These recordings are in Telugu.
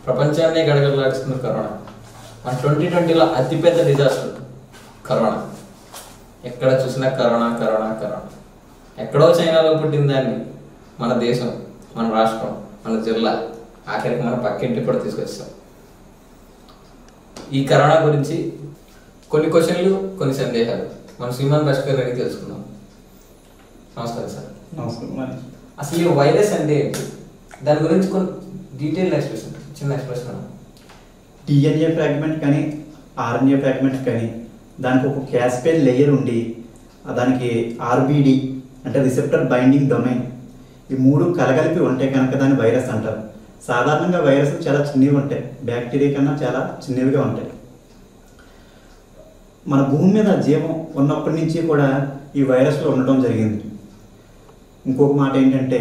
ప్రపంచాన్ని గడగడలాడిస్తున్న కరోనా మన ట్వంటీ ట్వంటీలో అతిపెద్ద డిజాస్టర్ కరోనా ఎక్కడ చూసినా కరోనా కరోనా కరోనా ఎక్కడో చైనాలో పుట్టిన దాన్ని మన దేశం మన రాష్ట్రం మన జిల్లా ఆఖరికి మన పక్కింటికి కూడా తీసుకొచ్చాం ఈ కరోనా గురించి కొన్ని క్వశ్చన్లు కొన్ని సందేహాలు మన శ్రీమాన్ బెస్ట్ గారు అడిగి తెలుసుకుందాం నమస్కారం సార్ నమస్కారం మరి అసలు ఈ వైరస్ అంటే ఏంటి దాని గురించి కొన్ని డీటెయిల్ ఎక్స్ప్రెషన్ చిన్న ఎక్స్ప్రెషన్ డిఎన్ఏ ఫ్రాగ్మెంట్ కానీ ఆర్ఎన్ఏ ఫ్రాగ్మెంట్ కానీ దానికి ఒక క్యాస్పేల్ లేయర్ ఉండి ఆ దానికి ఆర్బిడి అంటే రిసెప్టర్ బైండింగ్ డొమైన్ ఈ మూడు కలగలిపి ఉంటే కనుక దాన్ని వైరస్ అంటారు సాధారణంగా వైరస్ చాలా చిన్నవి ఉంటాయి బ్యాక్టీరియా కన్నా చాలా చిన్నవిగా ఉంటాయి మన భూమి మీద జీవం ఉన్నప్పటి నుంచి కూడా ఈ వైరస్లు ఉండటం జరిగింది ఇంకొక మాట ఏంటంటే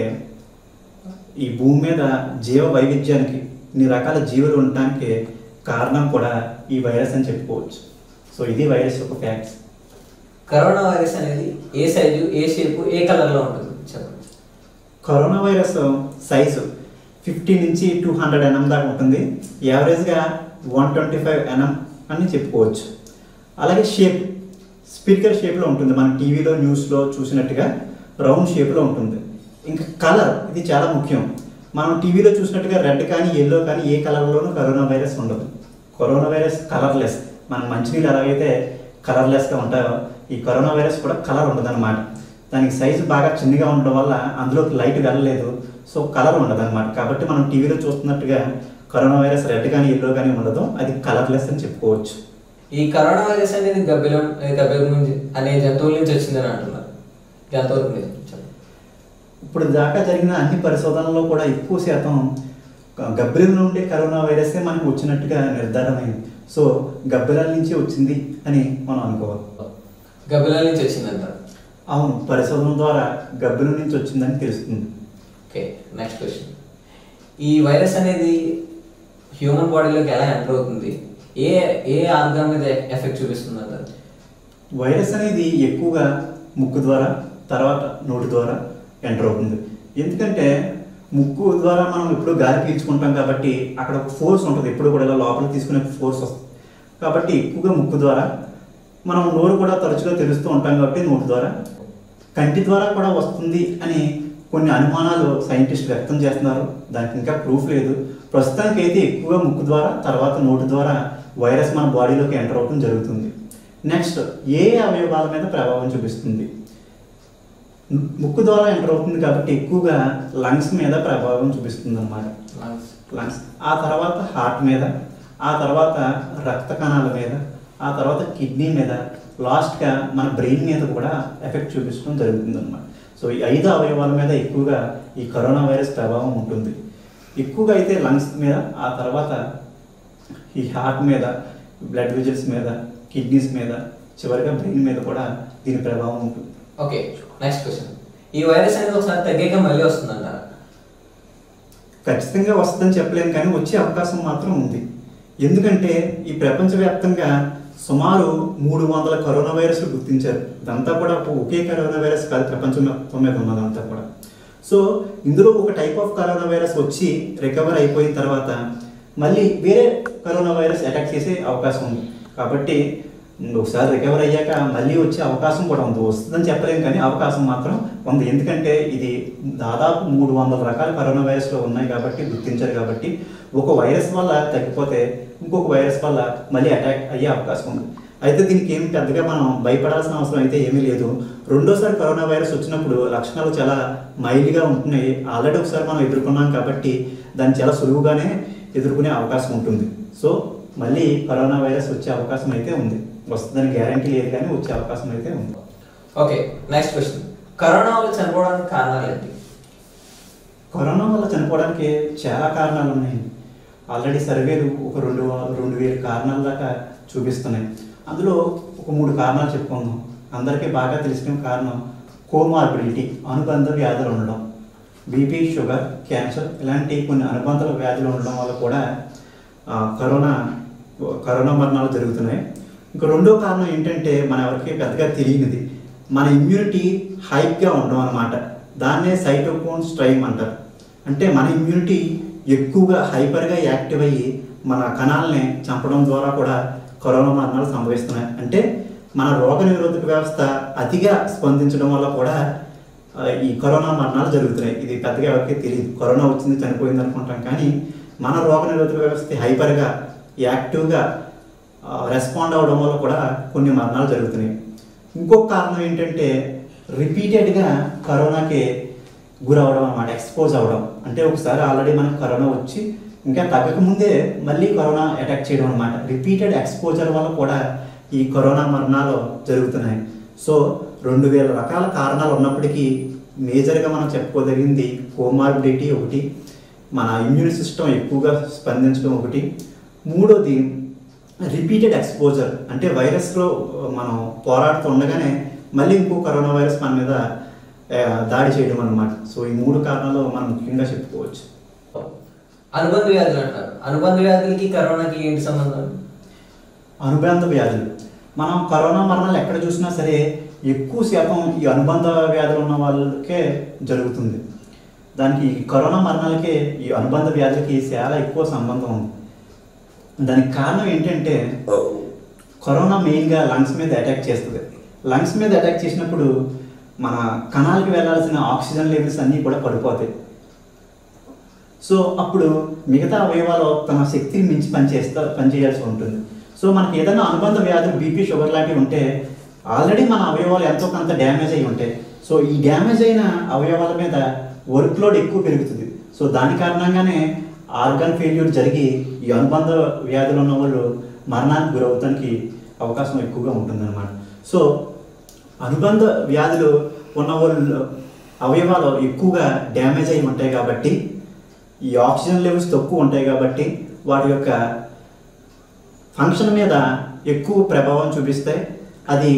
ఈ భూమి మీద జీవ వైవిధ్యానికి ఇన్ని రకాల జీవులు ఉండటానికి కారణం కూడా ఈ వైరస్ అని చెప్పుకోవచ్చు సో ఇది వైరస్ యొక్క ఫ్యాక్ట్స్ కరోనా వైరస్ అనేది ఏ సైజు ఏ షేపు ఏ కలర్లో ఉంటుంది చెప్పండి కరోనా వైరస్ సైజు ఫిఫ్టీ నుంచి టూ హండ్రెడ్ ఎన్ఎం దాకా ఉంటుంది యావరేజ్గా వన్ ట్వంటీ ఫైవ్ ఎన్ఎం అని చెప్పుకోవచ్చు అలాగే షేప్ స్పీకర్ షేప్లో ఉంటుంది మన టీవీలో న్యూస్లో చూసినట్టుగా రౌండ్ షేప్లో ఉంటుంది ఇంకా కలర్ ఇది చాలా ముఖ్యం మనం టీవీలో చూసినట్టుగా రెడ్ కానీ ఎల్లో కానీ ఏ కలర్లోనూ కరోనా వైరస్ ఉండదు కరోనా వైరస్ కలర్లెస్ మన మంచినీళ్ళు ఎలాగైతే కలర్లెస్గా ఉంటాయో ఈ కరోనా వైరస్ కూడా కలర్ ఉండదు అనమాట దానికి సైజు బాగా చిన్నగా ఉండడం వల్ల అందులోకి లైట్ వెళ్ళలేదు సో కలర్ ఉండదు అనమాట కాబట్టి మనం టీవీలో చూస్తున్నట్టుగా కరోనా వైరస్ రెడ్ కానీ ఎల్లో కానీ ఉండదు అది కలర్లెస్ అని చెప్పుకోవచ్చు ఈ కరోనా వైరస్ అనేది గబ్బిలం గబ్బిలం నుంచి అనే జంతువుల నుంచి వచ్చిందని అంటున్నారు జంతువుల నుంచి చెప్పండి ఇప్పుడు దాకా జరిగిన అన్ని పరిశోధనల్లో కూడా ఎక్కువ శాతం గబ్బిలం నుండి కరోనా వైరసే మనకు వచ్చినట్టుగా నిర్ధారణమైంది సో గబ్బిలాల నుంచి వచ్చింది అని మనం అనుకోవాలి గబ్బిలం నుంచి వచ్చిందంటారు అవును పరిశోధన ద్వారా గబ్బిలం నుంచి వచ్చిందని తెలుస్తుంది ఓకే నెక్స్ట్ క్వశ్చన్ ఈ వైరస్ అనేది హ్యూమన్ బాడీలోకి ఎలా ఎంటర్ అవుతుంది ఏ ఏ ఆర్గాన్ మీద ఎఫెక్ట్ చూపిస్తుంది అంటారు వైరస్ అనేది ఎక్కువగా ముక్కు ద్వారా తర్వాత నోటి ద్వారా ఎంటర్ అవుతుంది ఎందుకంటే ముక్కు ద్వారా మనం ఎప్పుడు గాలి పీల్చుకుంటాం కాబట్టి అక్కడ ఒక ఫోర్స్ ఉంటుంది ఎప్పుడు కూడా ఇలా లోపల తీసుకునే ఫోర్స్ వస్తుంది కాబట్టి ఎక్కువగా ముక్కు ద్వారా మనం నోరు కూడా తరచుగా తెలుస్తూ ఉంటాం కాబట్టి నోటి ద్వారా కంటి ద్వారా కూడా వస్తుంది అని కొన్ని అనుమానాలు సైంటిస్ట్ వ్యక్తం చేస్తున్నారు దానికి ఇంకా ప్రూఫ్ లేదు ప్రస్తుతానికి అయితే ఎక్కువగా ముక్కు ద్వారా తర్వాత నోటి ద్వారా వైరస్ మన బాడీలోకి ఎంటర్ అవడం జరుగుతుంది నెక్స్ట్ ఏ అవయవాల మీద ప్రభావం చూపిస్తుంది ము- ముక్కు ద్వారా ఎంటర్ అవుతుంది కాబట్టి ఎక్కువగా లంగ్స్ మీద ప్రభావం చూపిస్తుంది అనమాట Lungs. లంగ్స్ ఆ తర్వాత హార్ట్ మీద ఆ తర్వాత రక్త కణాల మీద ఆ తర్వాత కిడ్నీ మీద లాస్ట్గా మన బ్రెయిన్ మీద కూడా ఎఫెక్ట్ చూపించడం జరుగుతుంది అనమాట సో ఈ ఐదు అవయవాల మీద ఎక్కువగా ఈ కరోనా వైరస్ ప్రభావం ఉంటుంది ఎక్కువగా అయితే లంగ్స్ మీద ఆ తర్వాత ఈ హార్ట్ మీద బ్లడ్ విజల్స్ మీద కిడ్నీస్ మీద చివరిగా బ్రెయిన్ మీద కూడా దీని ప్రభావం ఉంటుంది ఓకే నెక్స్ట్ క్వశ్చన్ ఈ వైరస్ అనేది ఒకసారి తగ్గాక మళ్ళీ వస్తుందంటారా ఖచ్చితంగా వస్తుందని చెప్పలేను కానీ వచ్చే అవకాశం మాత్రం ఉంది ఎందుకంటే ఈ ప్రపంచవ్యాప్తంగా సుమారు మూడు వందల కరోనా వైరస్లు గుర్తించారు ఇదంతా కూడా ఒక ఒకే కరోనా వైరస్ కాదు ప్రపంచం మొత్తం మీద ఉన్నదంతా కూడా సో ఇందులో ఒక టైప్ ఆఫ్ కరోనా వైరస్ వచ్చి రికవర్ అయిపోయిన తర్వాత మళ్ళీ వేరే కరోనా వైరస్ అటాక్ చేసే అవకాశం ఉంది కాబట్టి ఒకసారి రికవర్ అయ్యాక మళ్ళీ వచ్చే అవకాశం కూడా ఉంది వస్తుందని చెప్పలేం కానీ అవకాశం మాత్రం ఉంది ఎందుకంటే ఇది దాదాపు మూడు వందల రకాల కరోనా వైరస్లు ఉన్నాయి కాబట్టి గుర్తించారు కాబట్టి ఒక వైరస్ వల్ల తగ్గిపోతే ఇంకొక వైరస్ వల్ల మళ్ళీ అటాక్ అయ్యే అవకాశం ఉంది అయితే దీనికి ఏం పెద్దగా మనం భయపడాల్సిన అవసరం అయితే ఏమీ లేదు రెండోసారి కరోనా వైరస్ వచ్చినప్పుడు లక్షణాలు చాలా మైల్డ్గా ఉంటున్నాయి ఆల్రెడీ ఒకసారి మనం ఎదుర్కొన్నాం కాబట్టి దాన్ని చాలా సులువుగానే ఎదుర్కొనే అవకాశం ఉంటుంది సో మళ్ళీ కరోనా వైరస్ వచ్చే అవకాశం అయితే ఉంది వస్తుందని గ్యారంటీ లేదు కానీ వచ్చే అవకాశం అయితే ఉంది ఓకే నెక్స్ట్ క్వశ్చన్ కరోనా వల్ల చనిపోవడానికి కారణాలు ఏంటి కరోనా వల్ల చనిపోవడానికి చాలా కారణాలు ఉన్నాయి ఆల్రెడీ సర్వేలు ఒక రెండు వా- రెండు వేల కారణాల దాకా చూపిస్తున్నాయి అందులో ఒక మూడు కారణాలు చెప్పుకుందాం అందరికీ బాగా తెలిసిన కారణం కోమార్బిడిటీ అనుబంధ వ్యాధులు ఉండడం బీపీ షుగర్ క్యాన్సర్ ఇలాంటి కొన్ని అనుబంధ వ్యాధులు ఉండడం వల్ల కూడా ఆ, కరోనా కరోనా మరణాలు జరుగుతున్నాయి ఇంకా రెండో కారణం ఏంటంటే మన ఎవరికి పెద్దగా తెలియనిది మన ఇమ్యూనిటీ హైప్గా ఉండడం అనమాట దాన్నే సైటోకోన్ స్ట్రైమ్ అంటారు అంటే మన ఇమ్యూనిటీ ఎక్కువగా హైపర్గా యాక్టివ్ అయ్యి మన కణాలని చంపడం ద్వారా కూడా కరోనా మరణాలు సంభవిస్తున్నాయి అంటే మన రోగ నిరోధక వ్యవస్థ అతిగా స్పందించడం వల్ల కూడా ఆ, ఈ కరోనా మరణాలు జరుగుతున్నాయి ఇది పెద్దగా ఎవరికి తెలియదు కరోనా వచ్చింది చనిపోయింది అనుకుంటాం కానీ మన రోగ నిరోధక వ్యవస్థ హైపర్గా యాక్టివ్గా రెస్పాండ్ అవడం వల్ల కూడా కొన్ని మరణాలు జరుగుతున్నాయి ఇంకొక కారణం ఏంటంటే రిపీటెడ్గా కరోనాకి గురవడం అన్నమాట ఎక్స్పోజ్ అవ్వడం అంటే ఒకసారి ఆల్రెడీ మనకు కరోనా వచ్చి ఇంకా తగ్గక ముందే మళ్ళీ కరోనా అటాక్ చేయడం అనమాట రిపీటెడ్ ఎక్స్పోజర్ వల్ల కూడా ఈ కరోనా మరణాలు జరుగుతున్నాయి సో రెండు వేల రకాల కారణాలు ఉన్నప్పటికీ మేజర్గా మనం చెప్పుకోదగింది కోమార్బిడిటీ ఒకటి మన ఇమ్యూన్ సిస్టమ్ ఎక్కువగా స్పందించడం ఒకటి మూడోది రిపీటెడ్ ఎక్స్పోజర్ అంటే వైరస్లో మనం పోరాడుతూ ఉండగానే మళ్ళీ ఇంకో కరోనా వైరస్ మన మీద ఆ, దాడి చేయడం అన్నమాట సో ఈ మూడు కారణాలు మనం ముఖ్యంగా చెప్పుకోవచ్చు అనుబంధ వ్యాధులు అంటారు అనుబంధ వ్యాధులకి కరోనాకి ఏంటి సంబంధం అనుబంధ వ్యాధులు మనం కరోనా మరణాలు ఎక్కడ చూసినా సరే ఎక్కువ శాతం ఈ అనుబంధ వ్యాధులు ఉన్న వాళ్ళకే జరుగుతుంది దానికి ఈ కరోనా మరణాలకే ఈ అనుబంధ వ్యాధులకి చాలా ఎక్కువ సంబంధం ఉంది దానికి కారణం ఏంటంటే కరోనా మెయిన్గా లంగ్స్ మీద అటాక్ చేస్తుంది లంగ్స్ మీద అటాక్ చేసినప్పుడు మన కణాలకు వెళ్ళాల్సిన ఆక్సిజన్ లెవెల్స్ అన్నీ కూడా పడిపోతాయి సో అప్పుడు మిగతా అవయవాలు తన శక్తిని మించి పనిచేస్తా పనిచేయాల్సి ఉంటుంది సో మనకి ఏదైనా అనుబంధ వ్యాధులు బీపీ షుగర్ లాంటివి ఉంటే ఆల్రెడీ మన అవయవాలు ఎంతో కొంత డ్యామేజ్ అయి ఉంటాయి సో ఈ డ్యామేజ్ అయిన అవయవాల మీద వర్క్ లోడ్ ఎక్కువ పెరుగుతుంది సో దాని కారణంగానే ఆర్గాన్ ఫెయిల్యూర్ జరిగి ఈ అనుబంధ వ్యాధులు ఉన్న వాళ్ళు మరణానికి గురవడానికి అవకాశం ఎక్కువగా ఉంటుందన్నమాట సో అనుబంధ వ్యాధులు ఉన్న వాళ్ళు అవయవాలు ఎక్కువగా డ్యామేజ్ అయి ఉంటాయి కాబట్టి ఈ ఆక్సిజన్ లెవెల్స్ తక్కువ ఉంటాయి కాబట్టి వాటి యొక్క ఫంక్షన్ మీద ఎక్కువ ప్రభావం చూపిస్తాయి అది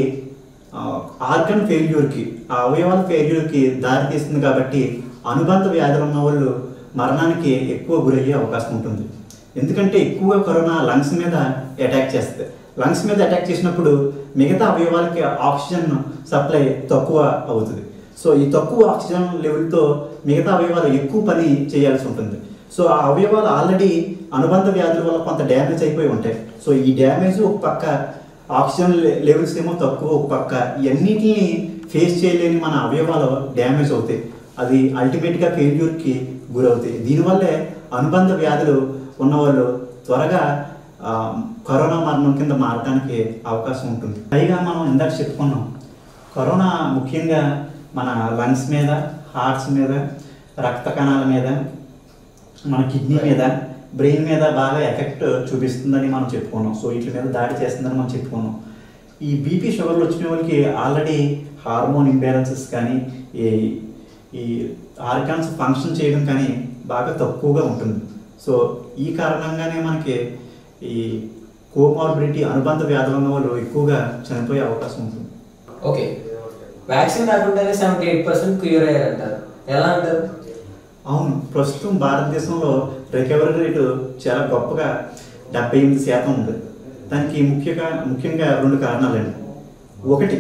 ఆర్గన్ ఫెయిల్యూర్కి ఆ అవయవాల ఫెయిల్యూర్కి దారితీస్తుంది కాబట్టి అనుబంధ వ్యాధులు ఉన్న వాళ్ళు మరణానికి ఎక్కువ గురయ్యే అవకాశం ఉంటుంది ఎందుకంటే ఎక్కువగా కరోనా లంగ్స్ మీద అటాక్ చేస్తుంది లంగ్స్ మీద అటాక్ చేసినప్పుడు మిగతా అవయవాలకి ఆక్సిజన్ సప్లై తక్కువ అవుతుంది సో ఈ తక్కువ ఆక్సిజన్ లెవెల్తో మిగతా అవయవాలు ఎక్కువ పని చేయాల్సి ఉంటుంది సో ఆ అవయవాలు ఆల్రెడీ అనుబంధ వ్యాధుల వల్ల కొంత డ్యామేజ్ అయిపోయి ఉంటాయి సో ఈ డ్యామేజ్ ఒక పక్క ఆక్సిజన్ లె- లెవెల్స్ ఏమో తక్కువ ఒక పక్క ఇవన్నిటిని ఫేస్ చేయలేని మన అవయవాలు డ్యామేజ్ అవుతాయి అది అల్టిమేట్గా ఫెయిల్యూర్కి గురవుతాయి దీనివల్లే అనుబంధ వ్యాధులు ఉన్నవాళ్ళు త్వరగా ఆ, కరోనా మరణం కింద మారడానికి అవకాశం ఉంటుంది పైగా మనం ఇందాక చెప్పుకున్నాం కరోనా ముఖ్యంగా మన లంగ్స్ మీద హార్ట్స్ మీద రక్త కణాల మీద మన కిడ్నీ మీద బ్రెయిన్ మీద బాగా ఎఫెక్ట్ చూపిస్తుందని మనం చెప్పుకున్నాం సో వీటి మీద దాడి చేస్తుందని మనం చెప్పుకున్నాం ఈ బీపీ షుగర్లు వచ్చిన వాళ్ళకి ఆల్రెడీ హార్మోన్ ఇంబ్యాలెన్సెస్ కానీ ఈ ఈ ఆర్గాన్స్ ఫంక్షన్ చేయడం కానీ బాగా తక్కువగా ఉంటుంది సో ఈ కారణంగానే మనకి ఈ కోమార్బిడిటీ అనుబంధ వ్యాధులు ఉన్న వాళ్ళు ఎక్కువగా చనిపోయే అవకాశం ఉంటుంది ఓకే వ్యాక్సిన్ రాకుండానే సెవెంటీ ఎయిట్ పర్సెంట్ క్యూర్ అయ్యారంటారు ఎలా అంటారు అవును ప్రస్తుతం భారతదేశంలో రికవరీ రేటు చాలా గొప్పగా డెబ్బై ఎనిమిది శాతం ఉంది దానికి ముఖ్యంగా ముఖ్యంగా రెండు కారణాలండి ఒకటి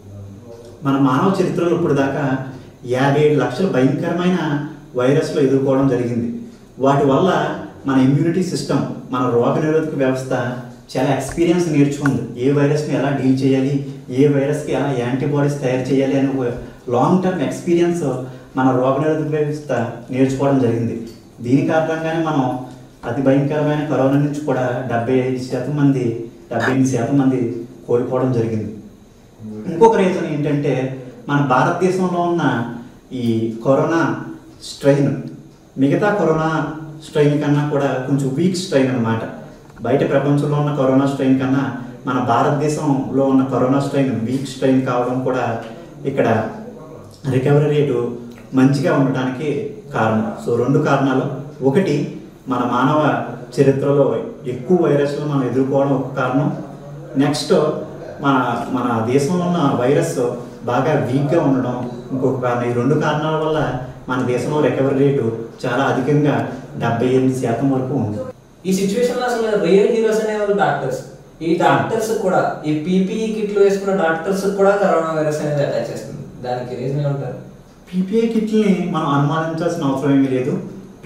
మన మానవ చరిత్రలో ఇప్పుడు దాకా యాభై ఏడు లక్షల భయంకరమైన వైరస్లు ఎదుర్కోవడం జరిగింది వాటి వల్ల మన ఇమ్యూనిటీ సిస్టమ్ మన రోగ నిరోధక వ్యవస్థ చాలా ఎక్స్పీరియన్స్ నేర్చుకుంది ఏ వైరస్ని ఎలా డీల్ చేయాలి ఏ వైరస్కి ఎలా యాంటీబాడీస్ తయారు చేయాలి అని ఒక లాంగ్ టర్మ్ ఎక్స్పీరియన్స్ మన రోగ నిరోధక వ్యవస్థ నేర్చుకోవడం జరిగింది దీని కారణంగానే మనం అతి భయంకరమైన కరోనా నుంచి కూడా డెబ్బై ఐదు శాతం మంది డెబ్బై ఎనిమిది శాతం మంది కోల్పోవడం జరిగింది ఇంకొక రీజన్ ఏంటంటే మన భారతదేశంలో ఉన్న ఈ కరోనా స్ట్రెయిన్ మిగతా కరోనా స్ట్రెయిన్ కన్నా కూడా కొంచెం వీక్ స్ట్రెయిన్ అన్నమాట బయట ప్రపంచంలో ఉన్న కరోనా స్ట్రెయిన్ కన్నా మన భారతదేశంలో ఉన్న కరోనా స్ట్రెయిన్ వీక్ స్ట్రెయిన్ కావడం కూడా ఇక్కడ రికవరీ రేటు మంచిగా ఉండటానికి కారణం సో రెండు కారణాలు ఒకటి మన మానవ చరిత్రలో ఎక్కువ వైరస్లు మనం ఎదుర్కోవడం ఒక కారణం నెక్స్ట్ మన మన దేశంలో ఉన్న వైరస్ బాగా వీక్గా ఉండడం ఇంకొక కారణం ఈ రెండు కారణాల వల్ల మన దేశంలో రికవరీ రేటు చాలా అధికంగా డెబ్బై ఎనిమిది శాతం వరకు ఉంది ఈ సిచ్యువేషన్ లో అసలు రియల్ హీరోస్ అనేవాళ్ళు డాక్టర్స్ ఈ డాక్టర్స్ కూడా ఈ పీపీఈ కిట్లు వేసుకున్న డాక్టర్స్ కూడా కరోనా వైరస్ అనేది అటాక్ చేస్తుంది దానికి రీజన్ ఏమంటారు పీపీఐ కిట్ని మనం అనుమానించాల్సిన అవసరం ఏమీ లేదు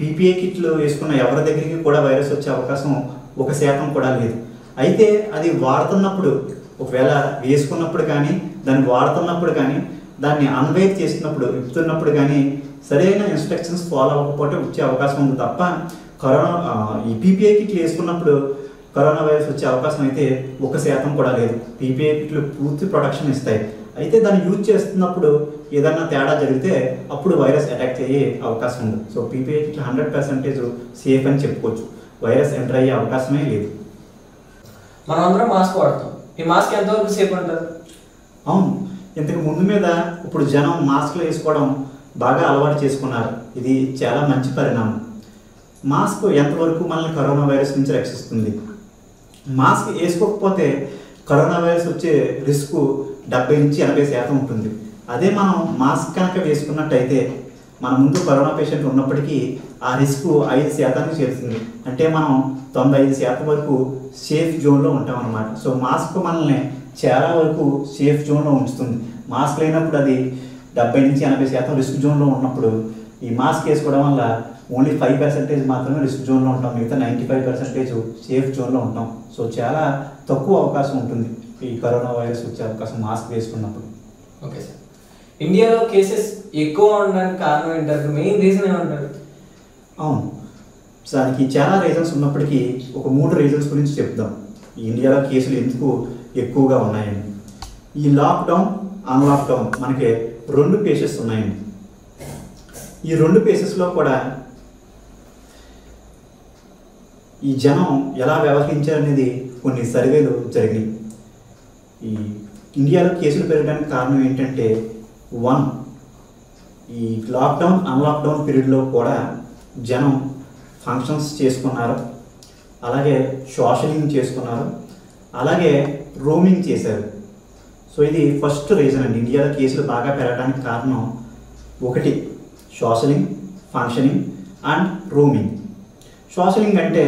పీపీఏ కిట్లు వేసుకున్న ఎవరి దగ్గరికి కూడా వైరస్ వచ్చే అవకాశం ఒక శాతం కూడా లేదు అయితే అది వాడుతున్నప్పుడు ఒకవేళ వేసుకున్నప్పుడు కానీ దాన్ని వాడుతున్నప్పుడు కానీ దాన్ని అన్వైర్ చేస్తున్నప్పుడు ఇస్తున్నప్పుడు కానీ సరైన ఇన్స్ట్రక్షన్స్ ఫాలో అవ్వకపోతే వచ్చే అవకాశం ఉంది తప్ప కరోనా ఆ, ఈ పీపీఐ కిట్లు వేసుకున్నప్పుడు కరోనా వైరస్ వచ్చే అవకాశం అయితే ఒక శాతం కూడా లేదు పీపీఐ కిట్లు పూర్తి ప్రొటెక్షన్ ఇస్తాయి అయితే దాన్ని యూజ్ చేస్తున్నప్పుడు ఏదన్నా తేడా జరిగితే అప్పుడు వైరస్ అటాక్ అయ్యే అవకాశం ఉంది సో పీపీఐ కిట్లు హండ్రెడ్ పర్సెంటేజ్ సేఫ్ అని చెప్పుకోవచ్చు వైరస్ ఎంటర్ అయ్యే అవకాశమే లేదు మనం అందరం మాస్క్ వాడతాం ఈ మాస్క్ ఎంతవరకు సేఫ్ అంటారు అవును ఇంతకు ముందు మీద ఇప్పుడు జనం మాస్క్లు వేసుకోవడం బాగా అలవాటు చేసుకున్నారు ఇది చాలా మంచి పరిణామం మాస్క్ ఎంతవరకు మనల్ని కరోనా వైరస్ నుంచి రక్షిస్తుంది మాస్క్ వేసుకోకపోతే కరోనా వైరస్ వచ్చే రిస్క్ డెబ్బై నుంచి ఎనభై శాతం ఉంటుంది అదే మనం మాస్క్ కనుక వేసుకున్నట్టయితే మన ముందు కరోనా పేషెంట్ ఉన్నప్పటికీ ఆ రిస్క్ ఐదు శాతానికి చేరుతుంది అంటే మనం తొంభై ఐదు శాతం వరకు సేఫ్ జోన్లో ఉంటాం అనమాట సో మాస్క్ మనల్ని చాలా వరకు సేఫ్ జోన్లో ఉంచుతుంది మాస్క్ లేనప్పుడు అది డెబ్బై నుంచి ఎనభై శాతం రిస్క్ జోన్లో ఉన్నప్పుడు ఈ మాస్క్ వేసుకోవడం వల్ల ఓన్లీ ఫైవ్ పర్సెంటేజ్ మాత్రమే రిస్క్ జోన్లో ఉంటాం మిగతా నైంటీ ఫైవ్ పర్సెంటేజ్ సేఫ్ జోన్లో ఉంటాం సో చాలా తక్కువ అవకాశం ఉంటుంది ఈ కరోనా వైరస్ వచ్చే అవకాశం మాస్క్ వేసుకున్నప్పుడు ఓకే సార్ ఇండియాలో కేసెస్ ఎక్కువ ఉండడానికి కారణం ఏంటారు మెయిన్ రీజన్ ఏమంటారు అవును సో దానికి చాలా రీజన్స్ ఉన్నప్పటికీ ఒక మూడు రీజన్స్ గురించి చెప్దాం ఈ ఇండియాలో కేసులు ఎందుకు ఎక్కువగా ఉన్నాయని ఈ లాక్డౌన్ అన్లాక్డౌన్ మనకి రెండు కేసెస్ ఉన్నాయండి ఈ రెండు కేసెస్లో కూడా ఈ జనం ఎలా వ్యవహరించారనేది కొన్ని సర్వేలు జరిగినాయి ఈ ఇండియాలో కేసులు పెరగడానికి కారణం ఏంటంటే వన్ ఈ లాక్డౌన్ అన్లాక్డౌన్ పీరియడ్లో కూడా జనం ఫంక్షన్స్ చేసుకున్నారు అలాగే సోషలింగ్ చేసుకున్నారు అలాగే రోమింగ్ చేశారు సో ఇది ఫస్ట్ రీజన్ అండి ఇండియాలో కేసులు బాగా పెరగడానికి కారణం ఒకటి socialing functioning and roaming socialing అంటే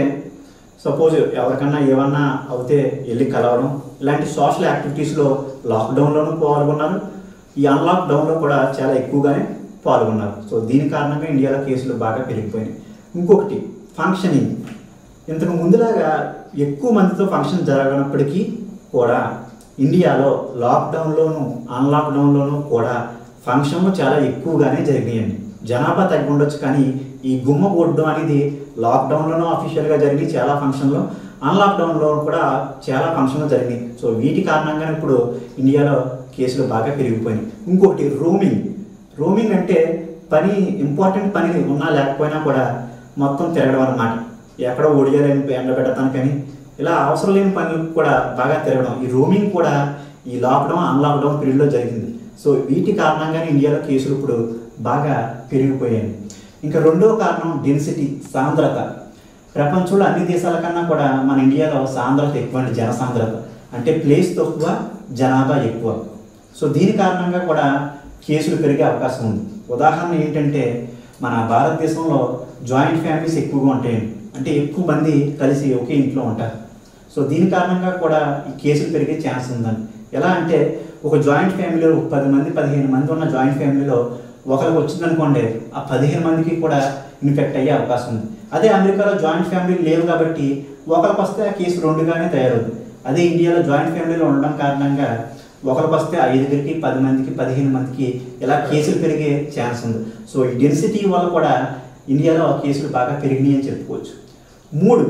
సపోజ్ ఎవరికన్నా ఏమన్నా అవుతే వెళ్ళి కలవడం ఇలాంటి సోషల్ యాక్టివిటీస్లో లాక్డౌన్లోనూ పాల్గొన్నారు ఈ అన్లాక్డౌన్లో కూడా చాలా ఎక్కువగానే పాల్గొన్నారు సో దీని కారణంగా ఇండియాలో కేసులు బాగా పెరిగిపోయినాయి ఇంకొకటి ఫంక్షనింగ్ ఇంతకు ముందులాగా ఎక్కువ మందితో ఫంక్షన్ జరగనప్పటికీ కూడా ఇండియాలో లాక్డౌన్లోను అన్లాక్డౌన్లోనూ కూడా ఫంక్షన్లు చాలా ఎక్కువగానే జరిగినాయండి జనాభా తగ్గి ఉండొచ్చు కానీ ఈ గుమ్మ కొట్టడం అనేది లాక్డౌన్లోనూ అఫీషియల్గా జరిగి చాలా ఫంక్షన్లు అన్లాక్డౌన్లో కూడా చాలా ఫంక్షన్లు జరిగినాయి సో వీటి కారణంగా ఇప్పుడు ఇండియాలో కేసులు బాగా పెరిగిపోయినాయి ఇంకొకటి రోమింగ్ రోమింగ్ అంటే పని ఇంపార్టెంట్ పని ఉన్నా లేకపోయినా కూడా మొత్తం తిరగడం అన్నమాట ఎక్కడో ఒడియాలని ఎండబెడతాను కానీ ఇలా అవసరం లేని పనులు కూడా బాగా తిరగడం ఈ రోమింగ్ కూడా ఈ లాక్డౌన్ అన్లాక్డౌన్ పీరియడ్లో జరిగింది సో వీటి కారణంగానే ఇండియాలో కేసులు ఇప్పుడు బాగా పెరిగిపోయాయి ఇంకా రెండో కారణం డెన్సిటీ సాంద్రత ప్రపంచంలో అన్ని దేశాల కన్నా కూడా మన ఇండియాలో సాంద్రత ఎక్కువ అండి జనసాంద్రత అంటే ప్లేస్ తక్కువ జనాభా ఎక్కువ సో దీని కారణంగా కూడా కేసులు పెరిగే అవకాశం ఉంది ఉదాహరణ ఏంటంటే మన భారతదేశంలో జాయింట్ ఫ్యామిలీస్ ఎక్కువగా ఉంటాయండి అంటే ఎక్కువ మంది కలిసి ఒకే ఇంట్లో ఉంటారు సో దీని కారణంగా కూడా ఈ కేసులు పెరిగే ఛాన్స్ ఉందండి ఎలా అంటే ఒక జాయింట్ ఫ్యామిలీలో ఒక పది మంది పదిహేను మంది ఉన్న జాయింట్ ఫ్యామిలీలో ఒకరికి వచ్చిందనుకోండి ఆ పదిహేను మందికి కూడా ఇన్ఫెక్ట్ అయ్యే అవకాశం ఉంది అదే అమెరికాలో జాయింట్ ఫ్యామిలీ లేవు కాబట్టి ఒకరికి వస్తే ఆ కేసు రెండుగానే తయారవుతుంది అదే ఇండియాలో జాయింట్ ఫ్యామిలీలో ఉండడం కారణంగా ఒకరికి వస్తే ఐదుగురికి పది మందికి పదిహేను మందికి ఇలా కేసులు పెరిగే ఛాన్స్ ఉంది సో ఈ డెన్సిటీ వల్ల కూడా ఇండియాలో కేసులు బాగా పెరిగినాయి అని చెప్పుకోవచ్చు మూడు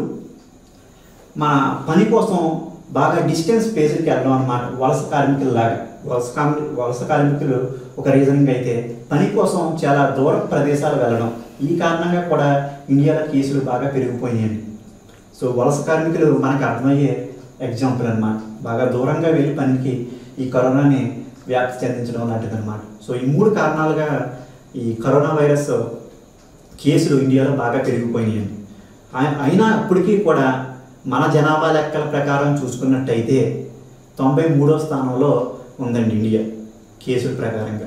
మన పని కోసం బాగా డిస్టెన్స్ ప్లేస్కి వెళ్ళడం అనమాట వలస కార్మికులలాగా వలస కార్మి వలస కార్మికులు ఒక రీజనింగ్ అయితే పని కోసం చాలా దూర ప్రదేశాలు వెళ్ళడం ఈ కారణంగా కూడా ఇండియాలో కేసులు బాగా పెరిగిపోయాయండి సో వలస కార్మికులు మనకు అర్థమయ్యే ఎగ్జాంపుల్ అన్నమాట బాగా దూరంగా వెళ్ళి పనికి ఈ కరోనాని వ్యాప్తి చెందించడం లాంటిది అనమాట సో ఈ మూడు కారణాలుగా ఈ కరోనా వైరస్ కేసులు ఇండియాలో బాగా పెరిగిపోయినాయండి అయి- అయినా ఇప్పటికీ కూడా మన జనాభా లెక్కల ప్రకారం చూసుకున్నట్టయితే తొంభై మూడో స్థానంలో ఉందండి ఇండియా కేసుల ప్రకారంగా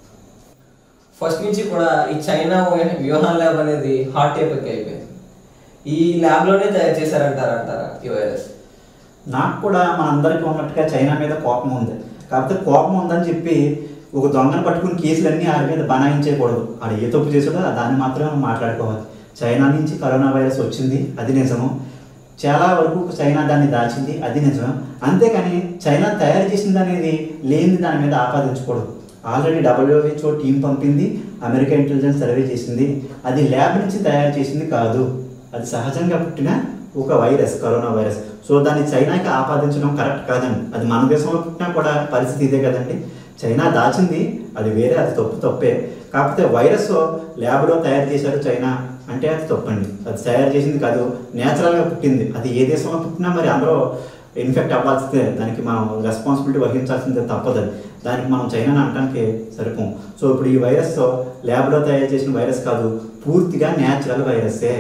ఫస్ట్ నుంచి కూడా ఈ చైనా వ్యూహాన్ ల్యాబ్ అనేది హాట్ టాపిక్ అయిపోయింది ఈ ల్యాబ్ లోనే తయారు చేశారంటారా అంటారా ఈ వైరస్ నాకు కూడా మనందరికీ ఉన్నట్టుగా చైనా మీద కోపం ఉంది కాకపోతే కోపం ఉందని చెప్పి ఒక దొంగను పట్టుకుని కేసులన్నీ ఆడి మీద బనాయించేయకూడదు ఆడు ఏ తప్పు చేసాడో దాన్ని మాత్రమే మనం మాట్లాడుకోవాలి చైనా నుంచి కరోనా వైరస్ వచ్చింది అది నిజము చాలా వరకు చైనా దాన్ని దాచింది అది నిజం అంతేకాని చైనా తయారు చేసింది అనేది లేనిది దాని మీద ఆపాదించకూడదు ఆల్రెడీ డబ్ల్యూహెచ్ఓ టీం పంపింది అమెరికా ఇంటెలిజెన్స్ సర్వే చేసింది అది ల్యాబ్ నుంచి తయారు చేసింది కాదు అది సహజంగా పుట్టిన ఒక వైరస్ కరోనా వైరస్ సో దాన్ని చైనాకి ఆపాదించడం కరెక్ట్ కాదండి అది మన దేశంలో పుట్టినా కూడా పరిస్థితి ఇదే కదండి చైనా దాచింది అది వేరే అది తప్పు తప్పే కాకపోతే వైరస్ ల్యాబ్లో తయారు చేశారు చైనా అంటే అది తప్పండి అది తయారు చేసింది కాదు నేచురల్గా పుట్టింది అది ఏ దేశంలో పుట్టినా మరి అందరూ ఇన్ఫెక్ట్ అవ్వాల్సిందే దానికి మనం రెస్పాన్సిబిలిటీ వహించాల్సిందే తప్పదు అది దానికి మనం చైనాని అనడానికి సరిపోం సో ఇప్పుడు ఈ వైరస్ ల్యాబ్లో తయారు చేసిన వైరస్ కాదు పూర్తిగా న్యాచురల్ వైరస్సే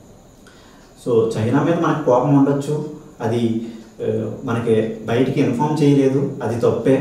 సో చైనా మీద మనకు కోపం ఉండొచ్చు అది ఆ, మనకి బయటికి ఇన్ఫామ్ చేయలేదు అది తప్పే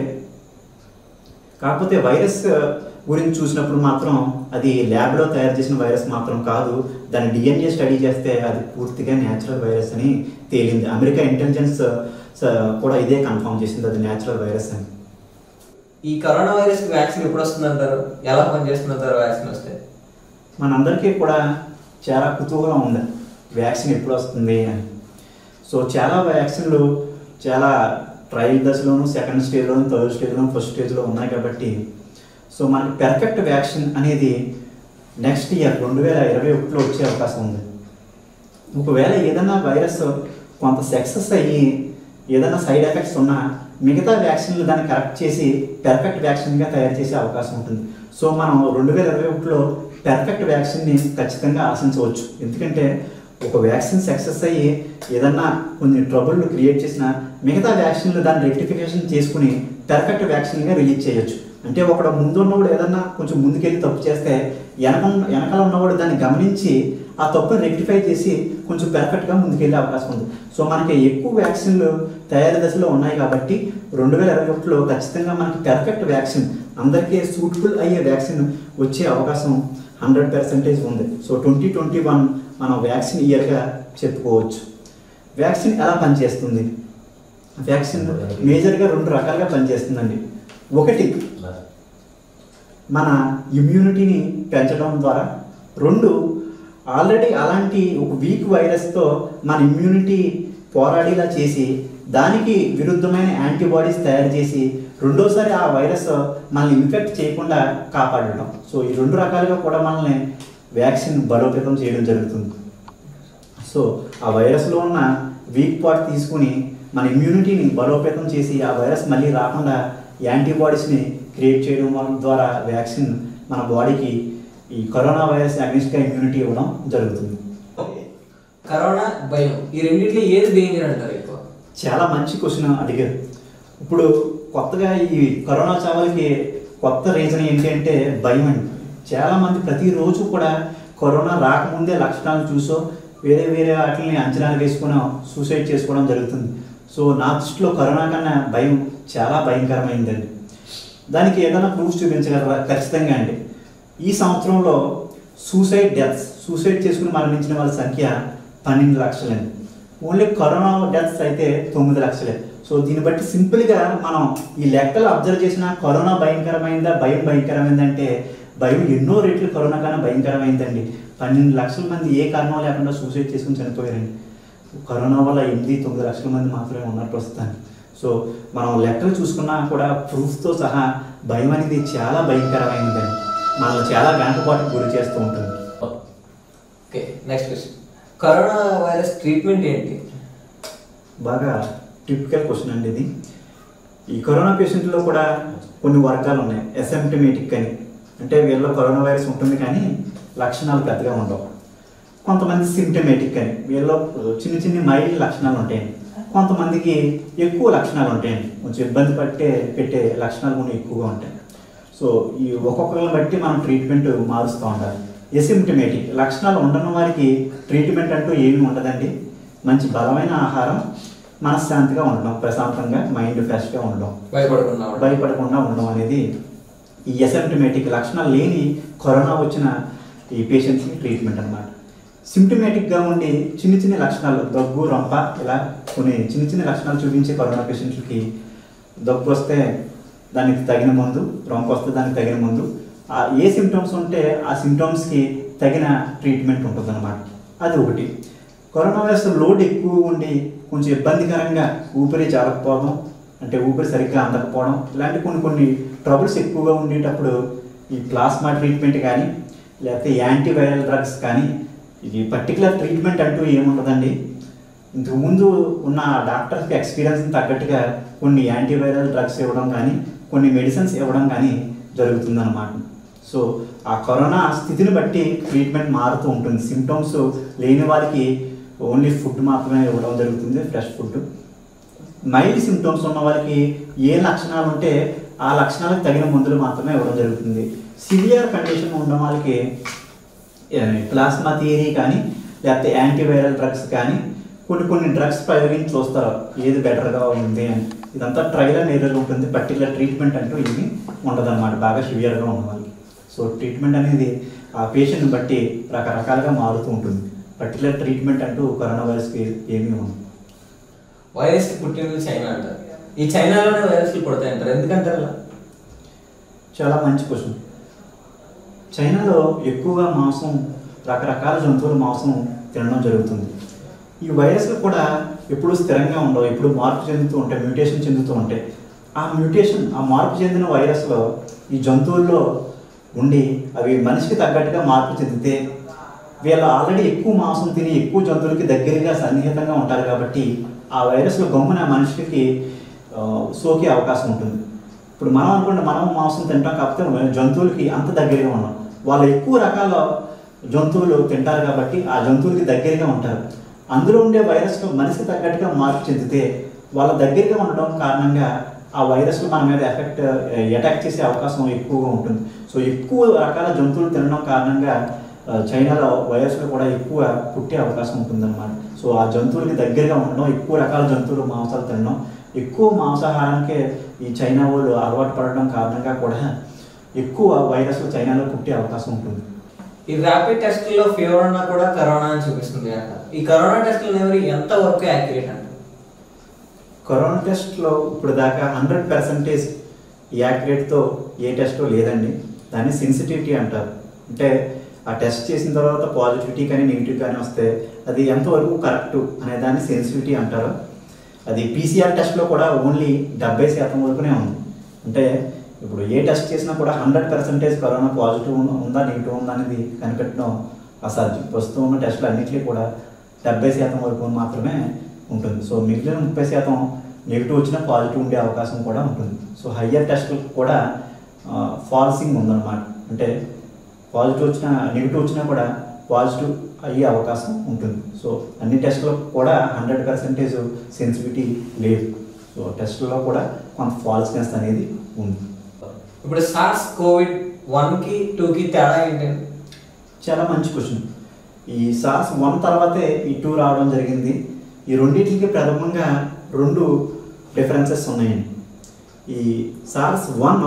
కాకపోతే వైరస్ గురించి చూసినప్పుడు మాత్రం అది ల్యాబ్లో తయారు చేసిన వైరస్ మాత్రం కాదు దాని డిఎన్ఏ స్టడీ చేస్తే అది పూర్తిగా న్యాచురల్ వైరస్ అని తేలింది అమెరికా ఇంటెలిజెన్స్ స- కూడా ఇదే కన్ఫర్మ్ చేసింది అది న్యాచురల్ వైరస్ అని ఈ కరోనా వైరస్ వ్యాక్సిన్ ఎప్పుడు వస్తుందంటారు ఎలా పనిచేస్తుందంటారు వ్యాక్సిన్ వస్తే మనందరికీ కూడా చాలా కుతూహలం ఉంది వ్యాక్సిన్ ఎప్పుడు వస్తుంది అని సో చాలా వ్యాక్సిన్లు చాలా ట్రయల్ దశలోను సెకండ్ స్టేజ్లోను థర్డ్ స్టేజ్లోను ఫస్ట్ స్టేజ్లో ఉన్నాయి కాబట్టి సో మనకి పెర్ఫెక్ట్ వ్యాక్సిన్ అనేది నెక్స్ట్ ఇయర్ రెండు వేల ఇరవై ఒకటిలో వచ్చే అవకాశం ఉంది ఒకవేళ ఏదైనా వైరస్ కొంత సక్సెస్ అయ్యి ఏదైనా సైడ్ ఎఫెక్ట్స్ ఉన్నా మిగతా వ్యాక్సిన్లు దాన్ని కరెక్ట్ చేసి పెర్ఫెక్ట్ వ్యాక్సిన్గా తయారు చేసే అవకాశం ఉంటుంది సో మనం రెండు వేల ఇరవై ఒకటిలో పెర్ఫెక్ట్ వ్యాక్సిన్ని ఖచ్చితంగా ఆశించవచ్చు ఎందుకంటే ఒక వ్యాక్సిన్ సక్సెస్ అయ్యి ఏదన్నా కొన్ని ట్రబుల్ క్రియేట్ చేసిన మిగతా వ్యాక్సిన్లు దాన్ని రెక్టిఫికేషన్ చేసుకుని పెర్ఫెక్ట్ వ్యాక్సిన్గా రిలీజ్ చేయొచ్చు అంటే ఒకడు ముందు ఉన్నవాడు ఏదన్నా కొంచెం ముందుకెళ్ళి తప్పు చేస్తే వెనక వెనకాల ఉన్నవాడు దాన్ని గమనించి ఆ తప్పుని రెక్టిఫై చేసి కొంచెం పెర్ఫెక్ట్గా ముందుకెళ్ళే అవకాశం ఉంది సో మనకి ఎక్కువ వ్యాక్సిన్లు తయారీ దశలో ఉన్నాయి కాబట్టి రెండు వేల ఇరవై ఒకటిలో ఖచ్చితంగా మనకి పెర్ఫెక్ట్ వ్యాక్సిన్ అందరికీ సూటబుల్ అయ్యే వ్యాక్సిన్ వచ్చే అవకాశం హండ్రెడ్ పర్సెంటేజ్ ఉంది సో ట్వంటీ ట్వంటీ వన్ మనం వ్యాక్సిన్ ఇయర్గా చెప్పుకోవచ్చు వ్యాక్సిన్ ఎలా పనిచేస్తుంది వ్యాక్సిన్ మేజర్గా రెండు రకాలుగా పనిచేస్తుందండి ఒకటి మన ఇమ్యూనిటీని పెంచడం ద్వారా రెండు ఆల్రెడీ అలాంటి ఒక వీక్ వైరస్తో మన ఇమ్యూనిటీ పోరాడేలా చేసి దానికి విరుద్ధమైన యాంటీబాడీస్ తయారు చేసి రెండోసారి ఆ వైరస్ మనల్ని ఇన్ఫెక్ట్ చేయకుండా కాపాడడం సో ఈ రెండు రకాలుగా కూడా మనల్ని వ్యాక్సిన్ బలోపేతం చేయడం జరుగుతుంది సో ఆ వైరస్లో ఉన్న వీక్ పార్ట్ తీసుకుని మన ఇమ్యూనిటీని బలోపేతం చేసి ఆ వైరస్ మళ్ళీ రాకుండా యాంటీబాడీస్ని క్రియేట్ చేయడం వల్ల ద్వారా వ్యాక్సిన్ మన బాడీకి ఈ కరోనా వైరస్ అగ్నిస్ట్గా ఇమ్యూనిటీ ఇవ్వడం జరుగుతుంది కరోనా భయం ఈ రెండిట్లో ఏది డేంజర్ అంటారు ఎక్కువ చాలా మంచి క్వశ్చన్ అడిగారు ఇప్పుడు కొత్తగా ఈ కరోనా చావలకి కొత్త రీజన్ ఏంటి అంటే భయం అండి చాలా మంది ప్రతిరోజు కూడా కరోనా రాకముందే లక్షణాలు చూసో వేరే వేరే వాటిని అంచనాలు వేసుకుని సూసైడ్ చేసుకోవడం జరుగుతుంది సో నా దృష్టిలో కరోనా కన్నా భయం చాలా భయంకరమైందండి దానికి ఏదైనా ప్రూఫ్స్ చూపించగలరా ఖచ్చితంగా అండి ఈ సంవత్సరంలో సూసైడ్ డెత్స్ సూసైడ్ చేసుకుని మరణించిన వాళ్ళ సంఖ్య పన్నెండు లక్షలండి ఓన్లీ కరోనా డెత్స్ అయితే తొమ్మిది లక్షలే సో దీన్ని బట్టి సింపుల్గా మనం ఈ లెక్కలు అబ్జర్వ్ చేసిన కరోనా భయంకరమైందా భయం భయంకరమైందంటే భయం ఎన్నో రెట్లు కరోనా కన్నా భయంకరమైందండి పన్నెండు లక్షల మంది ఏ కారణం లేకుండా సూసైడ్ చేసుకుని చనిపోయారండి కరోనా వల్ల ఎనిమిది తొమ్మిది లక్షల మంది మాత్రమే ఉన్నారు ప్రస్తుతానికి సో మనం లెక్కలు చూసుకున్నా కూడా ప్రూఫ్తో సహా భయం అనేది చాలా భయంకరమైనదండి మనల్ని చాలా వెనకబాటుకు గురి చేస్తూ ఉంటుంది okay next question corona virus treatment ఏంటి బాగా టిపికల్ క్వశ్చన్ అండి ఇది ఈ కరోనా పేషెంట్లో కూడా కొన్ని వర్గాలు ఉన్నాయి ఎసెంప్టమేటిక్ అని అంటే వీళ్ళలో కరోనా వైరస్ ఉంటుంది కానీ లక్షణాలు పెద్దగా ఉండవు కొంతమంది సిమ్టమేటిక్ అని వీళ్ళలో చిన్న చిన్న మైల్డ్ లక్షణాలు ఉంటాయండి కొంతమందికి ఎక్కువ లక్షణాలు ఉంటాయండి కొంచెం ఇబ్బంది పట్టే పెట్టే లక్షణాలు కూడా ఎక్కువగా ఉంటాయి సో ఈ ఒక్కొక్కరిని బట్టి మనం ట్రీట్మెంట్ మారుస్తూ ఉండాలి ఎసిమ్టమేటిక్ లక్షణాలు ఉండని వారికి ట్రీట్మెంట్ అంటూ ఏమీ ఉండదండి మంచి బలమైన ఆహారం మనశ్శాంతిగా ఉండడం ప్రశాంతంగా మైండ్ ఫ్రెష్గా ఉండడం భయపడకుండా ఉండడం. భయపడకుండా ఉండడం అనేది ఈ ఎసెంప్టమేటిక్ లక్షణాలు లేని కరోనా వచ్చిన ఈ పేషెంట్స్కి ట్రీట్మెంట్ అన్నమాట సిమ్టమేటిక్గా ఉండి చిన్న చిన్న లక్షణాలు దగ్గు రొంప ఇలా కొన్ని చిన్న చిన్న లక్షణాలు చూపించే కరోనా పేషెంట్లకి దగ్గు వస్తే దానికి తగిన మందు రొంప వస్తే దానికి తగిన మందు ఆ ఏ సిమ్టమ్స్ ఉంటే ఆ సిమ్టమ్స్కి తగిన ట్రీట్మెంట్ ఉంటుందన్నమాట అది ఒకటి కరోనా వైరస్ లోడ్ ఎక్కువ ఉండి కొంచెం ఇబ్బందికరంగా ఊపిరి జారకపోవడం అంటే ఊపిరి సరిగ్గా అందకపోవడం ఇలాంటి కొన్ని కొన్ని ట్రబుల్స్ ఎక్కువగా ఉండేటప్పుడు ఈ ప్లాస్మా ట్రీట్మెంట్ కానీ లేకపోతే యాంటీవైరల్ డ్రగ్స్ కానీ ఇది పర్టికులర్ ట్రీట్మెంట్ అంటూ ఏముండదండి ఇంతకుముందు ఉన్న డాక్టర్స్కి ఎక్స్పీరియన్స్ తగ్గట్టుగా కొన్ని యాంటీవైరల్ డ్రగ్స్ ఇవ్వడం కానీ కొన్ని మెడిసిన్స్ ఇవ్వడం కానీ జరుగుతుందన్నమాట సో ఆ కరోనా స్థితిని బట్టి ట్రీట్మెంట్ మారుతూ ఉంటుంది సిమ్టమ్స్ లేని వారికి ఓన్లీ ఫుడ్ మాత్రమే ఇవ్వడం జరుగుతుంది ఫ్రెష్ ఫుడ్ మైల్డ్ సిమ్టమ్స్ ఉన్న వాళ్ళకి ఏ లక్షణాలు ఉంటే ఆ లక్షణాలకు తగిన మందులు మాత్రమే ఇవ్వడం జరుగుతుంది సివియర్ కండిషన్ ఉన్న వాళ్ళకి ప్లాస్మా థియరీ కానీ లేకపోతే యాంటీవైరల్ డ్రగ్స్ కానీ కొన్ని కొన్ని డ్రగ్స్ ప్రయోగించి చూస్తారు ఏది బెటర్గా ఉంది అని ఇదంతా ట్రయల్ అండ్ ఎర్రర్ ఉంటుంది పర్టికులర్ ట్రీట్మెంట్ అంటూ ఏమి ఉండదన్నమాట బాగా సివియర్గా ఉన్న వాళ్ళకి సో ట్రీట్మెంట్ అనేది ఆ పేషెంట్ని బట్టి రకరకాలుగా మారుతూ ఉంటుంది పర్టికులర్ ట్రీట్మెంట్ అంటూ కరోనా వైరస్కి ఏమీ ఉండదు వైరస్ పుట్టినది చైనా అంటారు ఈ చైనాలోనే వైరస్లు పుడతాయి అంటారు ఎందుకంటారు అలా చాలా మంచి క్వశ్చన్ చైనాలో ఎక్కువగా మాంసం రకరకాల జంతువుల మాంసం తినడం జరుగుతుంది ఈ వైరస్లు కూడా ఎప్పుడు స్థిరంగా ఉండవు ఎప్పుడు మార్పు చెందుతూ ఉంటాయి మ్యూటేషన్ చెందుతూ ఉంటాయి ఆ మ్యూటేషన్ ఆ మార్పు చెందిన వైరస్లో ఈ జంతువుల్లో ఉండి అవి మనిషికి తగ్గట్టుగా మార్పు చెందితే వీళ్ళు ఆల్రెడీ ఎక్కువ మాంసం తిని ఎక్కువ జంతువులకి దగ్గరగా సన్నిహితంగా ఉంటారు కాబట్టి ఆ వైరస్లు గమ్మున మనిషికి ఆ, సోకే అవకాశం ఉంటుంది ఇప్పుడు మనం అనుకుంటే మనం మాంసం తింటాం కాకపోతే జంతువులకి అంత దగ్గరగా ఉన్నాం వాళ్ళు ఎక్కువ రకాల జంతువులు తింటారు కాబట్టి ఆ జంతువులకి దగ్గరగా ఉంటారు అందులో ఉండే వైరస్ మనిషికి తగ్గట్టుగా మార్పు చెందితే వాళ్ళ దగ్గరగా ఉండడం కారణంగా ఆ వైరస్ మన మీద ఎఫెక్ట్ అటాక్ చేసే అవకాశం ఎక్కువగా ఉంటుంది సో ఎక్కువ రకాల జంతువులు తినడం కారణంగా ఆ, చైనాలో వైరస్లు కూడా ఎక్కువ పుట్టే అవకాశం ఉంటుందన్నమాట సో ఆ జంతువులకి దగ్గరగా ఉండడం ఎక్కువ రకాల జంతువులు మాంసాలు తినడం ఎక్కువ మాంసాహారానికే ఈ చైనా వాళ్ళు అలవాటు పడడం కారణంగా కూడా ఎక్కువ వైరస్లు చైనాలో పుట్టే అవకాశం ఉంటుంది ఈ ర్యాపిడ్ టెస్ట్లో ఫీవర్ ఉన్నా కూడా కరోనా అని చూపిస్తుంది అంట ఈ కరోనా టెస్ట్లు ఎవరు ఎంత వరకు యాక్యురేట్ అంట కరోనా టెస్ట్లో ఇప్పుడు దాకా హండ్రెడ్ పర్సెంటేజ్ యాక్యురేట్తో ఏ టెస్ట్ లేదండి దాన్ని సెన్సిటివిటీ అంటారు అంటే ఆ టెస్ట్ చేసిన తర్వాత పాజిటివిటీ కానీ నెగిటివ్ కానీ వస్తే అది ఎంతవరకు కరెక్ట్ అనే దాన్ని సెన్సిటివిటీ అంటారు అది పీసీఆర్ టెస్ట్లో కూడా ఓన్లీ డెబ్బై శాతం వరకునే ఉంది అంటే ఇప్పుడు ఏ టెస్ట్ చేసినా కూడా హండ్రెడ్ పర్సెంటేజ్ కరోనా పాజిటివ్ ఉందా నెగిటివ్ ఉందా అనేది కనిపెట్టడం అసాధ్యం ప్రస్తుతం ఉన్న టెస్టులు అన్నింటినీ కూడా డెబ్బై శాతం వరకు మాత్రమే ఉంటుంది సో మిగిలిన ముప్పై శాతం నెగిటివ్ వచ్చినా పాజిటివ్ ఉండే అవకాశం కూడా ఉంటుంది సో హయ్యర్ టెస్టులకు కూడా ఫాల్సింగ్ ఉందన్నమాట అంటే పాజిటివ్ వచ్చినా నెగిటివ్ వచ్చినా కూడా పాజిటివ్ అయ్యే అవకాశం ఉంటుంది సో అన్ని టెస్టులకు కూడా హండ్రెడ్ పర్సెంటేజ్ సెన్సిటివిటీ లేదు సో టెస్టుల్లో కూడా కొంత ఫాల్స్నెస్ అనేది ఉంది ఇప్పుడు సార్స్ కోవిడ్ వన్కి టూకి తేడా ఏంటండి చాలా మంచి క్వశ్చన్ ఈ సార్స్ వన్ తర్వాతే ఈ టూ రావడం జరిగింది ఈ రెండింటికి ప్రథమంగా రెండు డిఫరెన్సెస్ ఉన్నాయండి ఈ సార్స్ వన్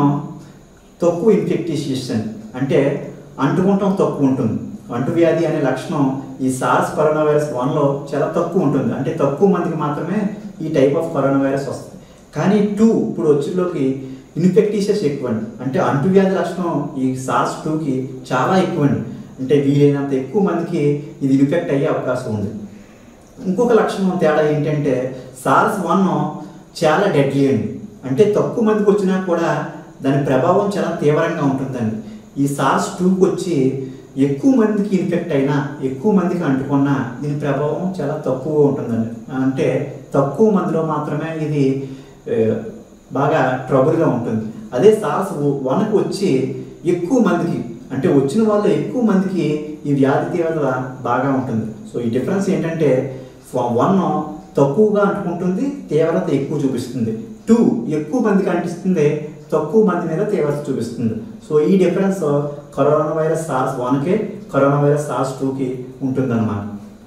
తక్కువ ఇన్ఫెక్టిషియన్ అంటే అంటుకుంటాం తక్కువ ఉంటుంది అంటువ్యాధి అనే లక్షణం ఈ సార్స్ కరోనా వైరస్ వన్లో చాలా తక్కువ ఉంటుంది అంటే తక్కువ మందికి మాత్రమే ఈ టైప్ ఆఫ్ కరోనా వైరస్ వస్తుంది కానీ టూ ఇప్పుడు వచ్చేలోకి ఇన్ఫెక్టిషియస్ ఎక్కువండి అంటే అంటువ్యాధి లక్షణం ఈ సార్స్ టూకి చాలా ఎక్కువండి అంటే వీలైనంత ఎక్కువ మందికి ఇది ఇన్ఫెక్ట్ అయ్యే అవకాశం ఉంది ఇంకొక లక్షణం తేడా ఏంటంటే సార్స్ వన్ చాలా డెడ్లీ అండి అంటే తక్కువ మందికి వచ్చినా కూడా దాని ప్రభావం చాలా తీవ్రంగా ఉంటుందండి ఈ సార్స్ టూకి వచ్చి ఎక్కువ మందికి ఇన్ఫెక్ట్ అయినా ఎక్కువ మందికి అంటుకున్నా దీని ప్రభావం చాలా తక్కువ ఉంటుందండి అంటే తక్కువ మందిలో మాత్రమే ఇది ఏ, బాగా ట్రబుల్గా ఉంటుంది అదే సార్స్ వన్కి వచ్చి ఎక్కువ మందికి అంటే వచ్చిన వాళ్ళు ఎక్కువ మందికి ఈ వ్యాధి తీవ్రత బాగా ఉంటుంది సో ఈ డిఫరెన్స్ ఏంటంటే వన్ తక్కువగా అంటుకుంటుంది తీవ్రత ఎక్కువ చూపిస్తుంది టూ ఎక్కువ మందికి అంటిస్తుంది తక్కువ మంది మీద తీవ్రత చూపిస్తుంది సో ఈ డిఫరెన్స్ కరోనా వైరస్ సార్స్ వన్కే కరోనా వైరస్ సార్స్ టూకి ఉంటుందన్నమాట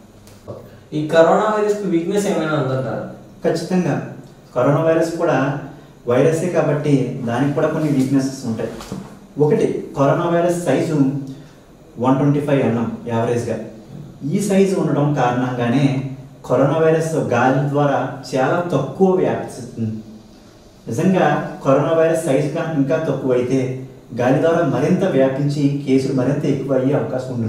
ఈ కరోనా వైరస్కి వీక్నెస్ ఏమైనా ఉందంటారా ఖచ్చితంగా కరోనా వైరస్ కూడా వైరసే కాబట్టి దానికి కూడా కొన్ని వీక్నెసెస్ ఉంటాయి ఒకటి corona virus size one twenty five అన్నాం యావరేజ్గా ఈ సైజు ఉండడం కారణంగానే కరోనా వైరస్ గాలి ద్వారా చాలా తక్కువ వ్యాపిస్తుంది నిజంగా కరోనా వైరస్ సైజు కనుక ఇంకా తక్కువ అయితే గాలి ద్వారా మరింత వ్యాపించి కేసులు మరింత ఎక్కువ అయ్యే అవకాశం ఉంది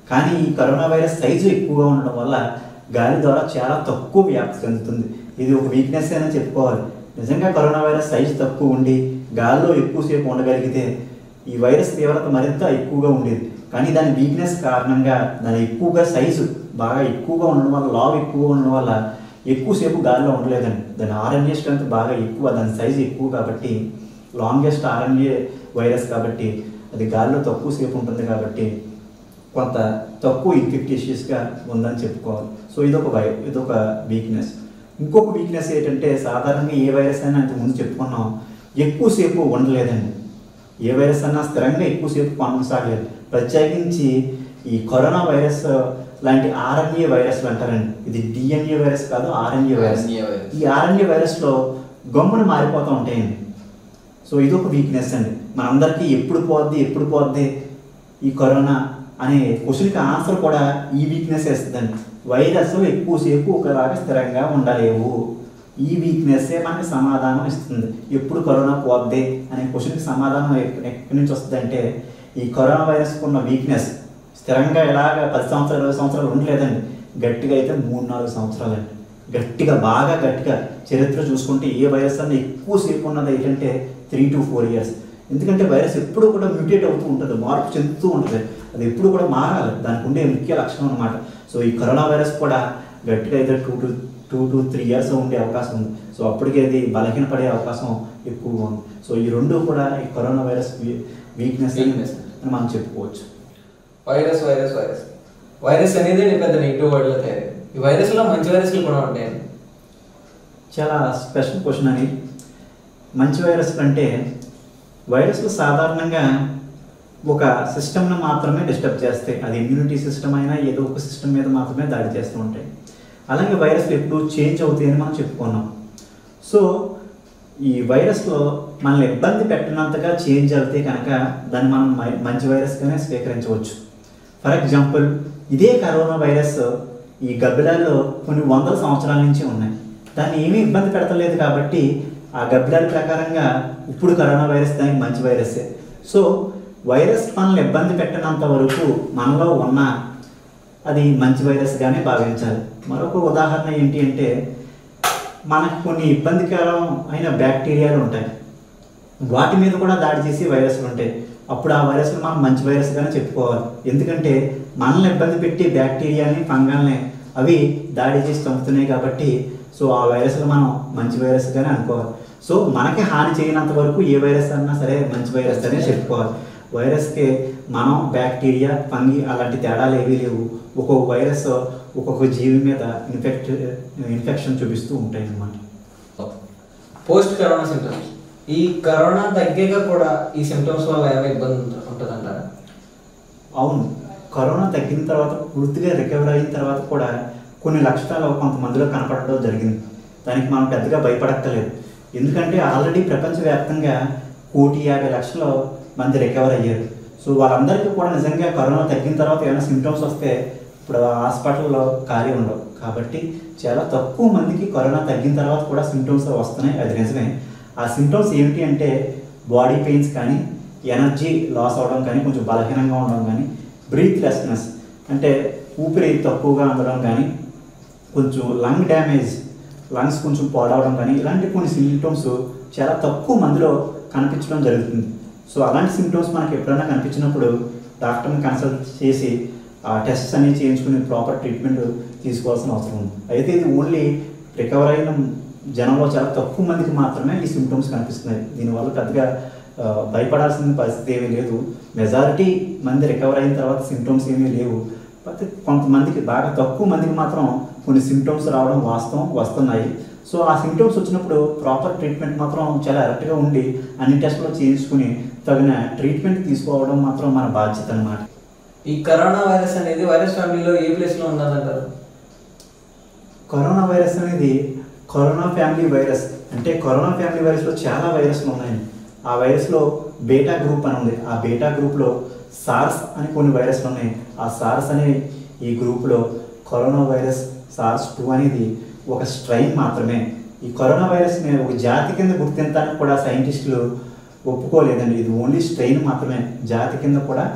కానీ ఈ కరోనా వైరస్ సైజు ఎక్కువగా ఉండడం వల్ల గాలి ద్వారా చాలా తక్కువ వ్యాప్తి చెందుతుంది ఇది ఒక వీక్నెస్ అని చెప్పుకోవాలి నిజంగా కరోనా వైరస్ సైజు తక్కువ ఉండి గాలిలో ఎక్కువసేపు ఉండగలిగితే ఈ వైరస్ తీవ్రత మరింత ఎక్కువగా ఉండేది కానీ దాని వీక్నెస్ కారణంగా దాని ఎక్కువగా సైజు బాగా ఎక్కువగా ఉండడం వల్ల లావ్ ఎక్కువగా ఉండడం వల్ల ఎక్కువసేపు గాలిలో ఉండలేదండి దాని ఆర్ఎన్ఏ స్ట్రెంత్ బాగా ఎక్కువ దాని సైజు ఎక్కువ కాబట్టి లాంగెస్ట్ ఆర్ఎన్ఏ వైరస్ కాబట్టి అది గాలిలో తక్కువ సేపు ఉంటుంది కాబట్టి కొంత తక్కువ ఇన్ఫెక్టిషియస్గా ఉందని చెప్పుకోవాలి సో ఇదొక వై ఇదొక వీక్నెస్ ఇంకొక వీక్నెస్ ఏంటంటే సాధారణంగా ఏ వైరస్ అయినా అంత ముందు చెప్పుకున్నాం ఎక్కువసేపు ఉండలేదండి ఏ వైరస్ అన్నా స్థిరంగా ఎక్కువసేపు కొనసాగలేదు ప్రత్యేకించి ఈ కరోనా వైరస్ లాంటి ఆర్ఎన్ఏ వైరస్లు అంటారండి ఇది డిఎన్ఏ వైరస్ కాదు ఆర్ఎన్ఏ వైరస్ RNA వైరస్. ఈ ఆర్ఎన్ఏ వైరస్లో గమ్మున మారిపోతూ ఉంటాయండి సో ఇది ఒక వీక్నెస్ అండి మనందరికీ ఎప్పుడు పోద్ది ఎప్పుడు పోద్ది ఈ కరోనా అనే క్వశ్చన్కి ఆన్సర్ కూడా ఈ వీక్నెస్ వేస్తుందండి వైరస్ ఎక్కువసేపు ఒకలాగా స్థిరంగా ఉండలేవు ఈ వీక్నెస్సే మనకి సమాధానం ఇస్తుంది ఎప్పుడు కరోనా పోద్ది అనే క్వశ్చన్కి సమాధానం ఎక్- ఎక్కడి నుంచి వస్తుందంటే ఈ కరోనా వైరస్కి ఉన్న వీక్నెస్ స్థిరంగా ఎలాగ పది సంవత్సరాలు ఇరవై సంవత్సరాలు ఉండలేదండి గట్టిగా అయితే మూడు నాలుగు సంవత్సరాలండి గట్టిగా బాగా గట్టిగా చరిత్ర చూసుకుంటే ఏ వైరస్ అన్న ఎక్కువసేపు ఉన్నది ఏంటంటే త్రీ టు ఫోర్ ఇయర్స్ ఎందుకంటే వైరస్ ఎప్పుడు కూడా మ్యూటేట్ అవుతూ ఉంటుంది మార్పు చెందుతూ ఉంటుంది అది ఎప్పుడు కూడా మారాలి దానికి ఉండే ముఖ్య లక్షణం అనమాట సో ఈ కరోనా వైరస్ కూడా గట్టిగా అయితే two to two to three years ఉండే అవకాశం ఉంది సో అప్పటికి అది బలహీనపడే అవకాశం ఎక్కువగా ఉంది సో ఈ రెండు కూడా ఈ కరోనా వైరస్ వీక్నెస్ Weakness. అని మనం చెప్పుకోవచ్చు వైరస్ వైరస్ వైరస్ వైరస్ అనేది నీ పెద్ద నెగిటివ్ వర్డ్లో తయారు ఈ వైరస్లో మంచి వైరస్లు కూడా ఉంటాయండి చాలా స్పెషల్ క్వశ్చన్ అని మంచి వైరస్ అంటే వైరస్లు సాధారణంగా ఒక సిస్టమ్ను మాత్రమే డిస్టర్బ్ చేస్తాయి అది ఇమ్యూనిటీ సిస్టమ్ అయినా ఏదో ఒక సిస్టమ్ మీద మాత్రమే దాడి చేస్తూ ఉంటాయి అలాగే వైరస్లు ఎప్పుడు చేంజ్ అవుతాయని మనం చెప్పుకున్నాం సో ఈ వైరస్లో మనల్ని ఇబ్బంది పెట్టినంతగా చేంజ్ అవుతే కనుక దాన్ని మనం మై- మంచి వైరస్గానే స్వీకరించవచ్చు ఫర్ ఎగ్జాంపుల్ ఇదే కరోనా వైరస్ ఈ గబ్బిలాల్లో కొన్ని వందల సంవత్సరాల నుంచి ఉన్నాయి దాన్ని ఏమీ ఇబ్బంది పెడతలేదు కాబట్టి ఆ గబ్బిలాల ప్రకారంగా ఇప్పుడు కరోనా వైరస్ దానికి మంచి వైరస్సే సో వైరస్ మనల్ని ఇబ్బంది పెట్టినంత వరకు మనలో ఉన్న అది మంచి వైరస్గానే భావించాలి మరొక ఉదాహరణ ఏంటి అంటే మనకు కొన్ని ఇబ్బందికరం అయిన బ్యాక్టీరియాలు ఉంటాయి వాటి మీద కూడా దాడి చేసి వైరస్లు ఉంటాయి అప్పుడు ఆ వైరస్లు మనం మంచి వైరస్గానే చెప్పుకోవాలి ఎందుకంటే మనల్ని ఇబ్బంది పెట్టి బ్యాక్టీరియాని ఫంగాల్ని అవి దాడి చేసి చంపుతున్నాయి కాబట్టి సో ఆ వైరస్లు మనం మంచి వైరస్గానే అనుకోవాలి సో మనకి హాని చేయనంత వరకు ఏ వైరస్ అన్నా సరే మంచి వైరస్ అనే చెప్పుకోవాలి వైరస్కి మనం బ్యాక్టీరియా ఫంగి అలాంటి తేడాలు ఏవీ లేవు ఒక్కొక్క వైరస్ ఒక్కొక్క జీవి మీద ఇన్ఫెక్ట్ ఇన్ఫెక్షన్ చూపిస్తూ ఉంటాయి అన్నమాట పోస్ట్ కరోనా సిమ్టమ్స్ ఈ కరోనా తగ్గాక కూడా ఈ సిమ్టమ్స్ వల్ల ఏమైనా ఇబ్బంది ఉంటుందంటారా అవును కరోనా తగ్గిన తర్వాత పూర్తిగా రికవర్ అయిన తర్వాత కూడా కొన్ని లక్షణాలు కొంతమందిలో కనపడడం జరిగింది దానికి మనం పెద్దగా భయపడక్కర్లేదు ఎందుకంటే ఆల్రెడీ ప్రపంచవ్యాప్తంగా కోటి యాభై లక్షల మంది రికవర్ అయ్యారు సో వాళ్ళందరికీ కూడా నిజంగా కరోనా తగ్గిన తర్వాత ఏమైనా సిమ్టమ్స్ వస్తే ఇప్పుడు హాస్పిటల్లో ఖాళీ ఉండవు కాబట్టి చాలా తక్కువ మందికి కరోనా తగ్గిన తర్వాత కూడా సిమ్టమ్స్ వస్తున్నాయి అది నిజమే ఆ సిమ్టమ్స్ ఏమిటి అంటే బాడీ పెయిన్స్ కానీ ఎనర్జీ లాస్ అవడం కానీ కొంచెం బలహీనంగా ఉండడం కానీ బ్రీత్ లెస్నెస్ అంటే ఊపిరి తక్కువగా అందడం కానీ కొంచెం లంగ్ డ్యామేజ్ లంగ్స్ కొంచెం పాడవడం కానీ ఇలాంటి కొన్ని సిమ్టమ్స్ చాలా తక్కువ మందిలో కనిపించడం జరుగుతుంది సో అలాంటి సిమ్టమ్స్ మనకి ఎప్పుడైనా కనిపించినప్పుడు డాక్టర్ని కన్సల్ట్ చేసి ఆ టెస్ట్స్ అనేవి చేయించుకుని ప్రాపర్ ట్రీట్మెంట్ తీసుకోవాల్సిన అవసరం ఉంది అయితే ఇది ఓన్లీ రికవర్ అయిన జనంలో చాలా తక్కువ మందికి మాత్రమే ఈ సిమ్టమ్స్ కనిపిస్తున్నాయి దీనివల్ల పెద్దగా ఆ, భయపడాల్సిన పరిస్థితి ఏమీ లేదు మెజారిటీ మంది రికవర్ అయిన తర్వాత సిమ్టమ్స్ ఏమీ లేవు కాకపోతే కొంతమందికి బాగా తక్కువ మందికి మాత్రం కొన్ని సిమ్టమ్స్ రావడం వాస్తవం వస్తున్నాయి సో ఆ సిమ్టమ్స్ వచ్చినప్పుడు ప్రాపర్ ట్రీట్మెంట్ మాత్రం చాలా అలర్ట్గా ఉండి అన్ని టెస్టులు చేయించుకుని తగిన ట్రీట్మెంట్ తీసుకోవడం మాత్రం మన బాధ్యత అన్నమాట ఈ కరోనా వైరస్ అనేది వైరస్ ఫ్యామిలీలో ఏ ప్లేస్లో ఉన్నదంటారు కరోనా వైరస్ అనేది కరోనా ఫ్యామిలీ వైరస్ అంటే కరోనా ఫ్యామిలీ వైరస్లో చాలా వైరస్లు ఉన్నాయి ఆ వైరస్లో బేటా గ్రూప్ అని ఉంది ఆ బేటా గ్రూప్లో సార్స్ అని కొన్ని వైరస్లు ఉన్నాయి ఆ సార్స్ అనే ఈ గ్రూప్లో కరోనా వైరస్ సార్స్ టూ అనేది ఒక స్ట్రైన్ మాత్రమే ఈ కరోనా వైరస్ని ఒక జాతి కింద గుర్తించడానికి కూడా సైంటిస్టులు ఒప్పుకోలేదండి ఇది ఓన్లీ స్ట్రెయిన్ మాత్రమే జాతి కింద కూడా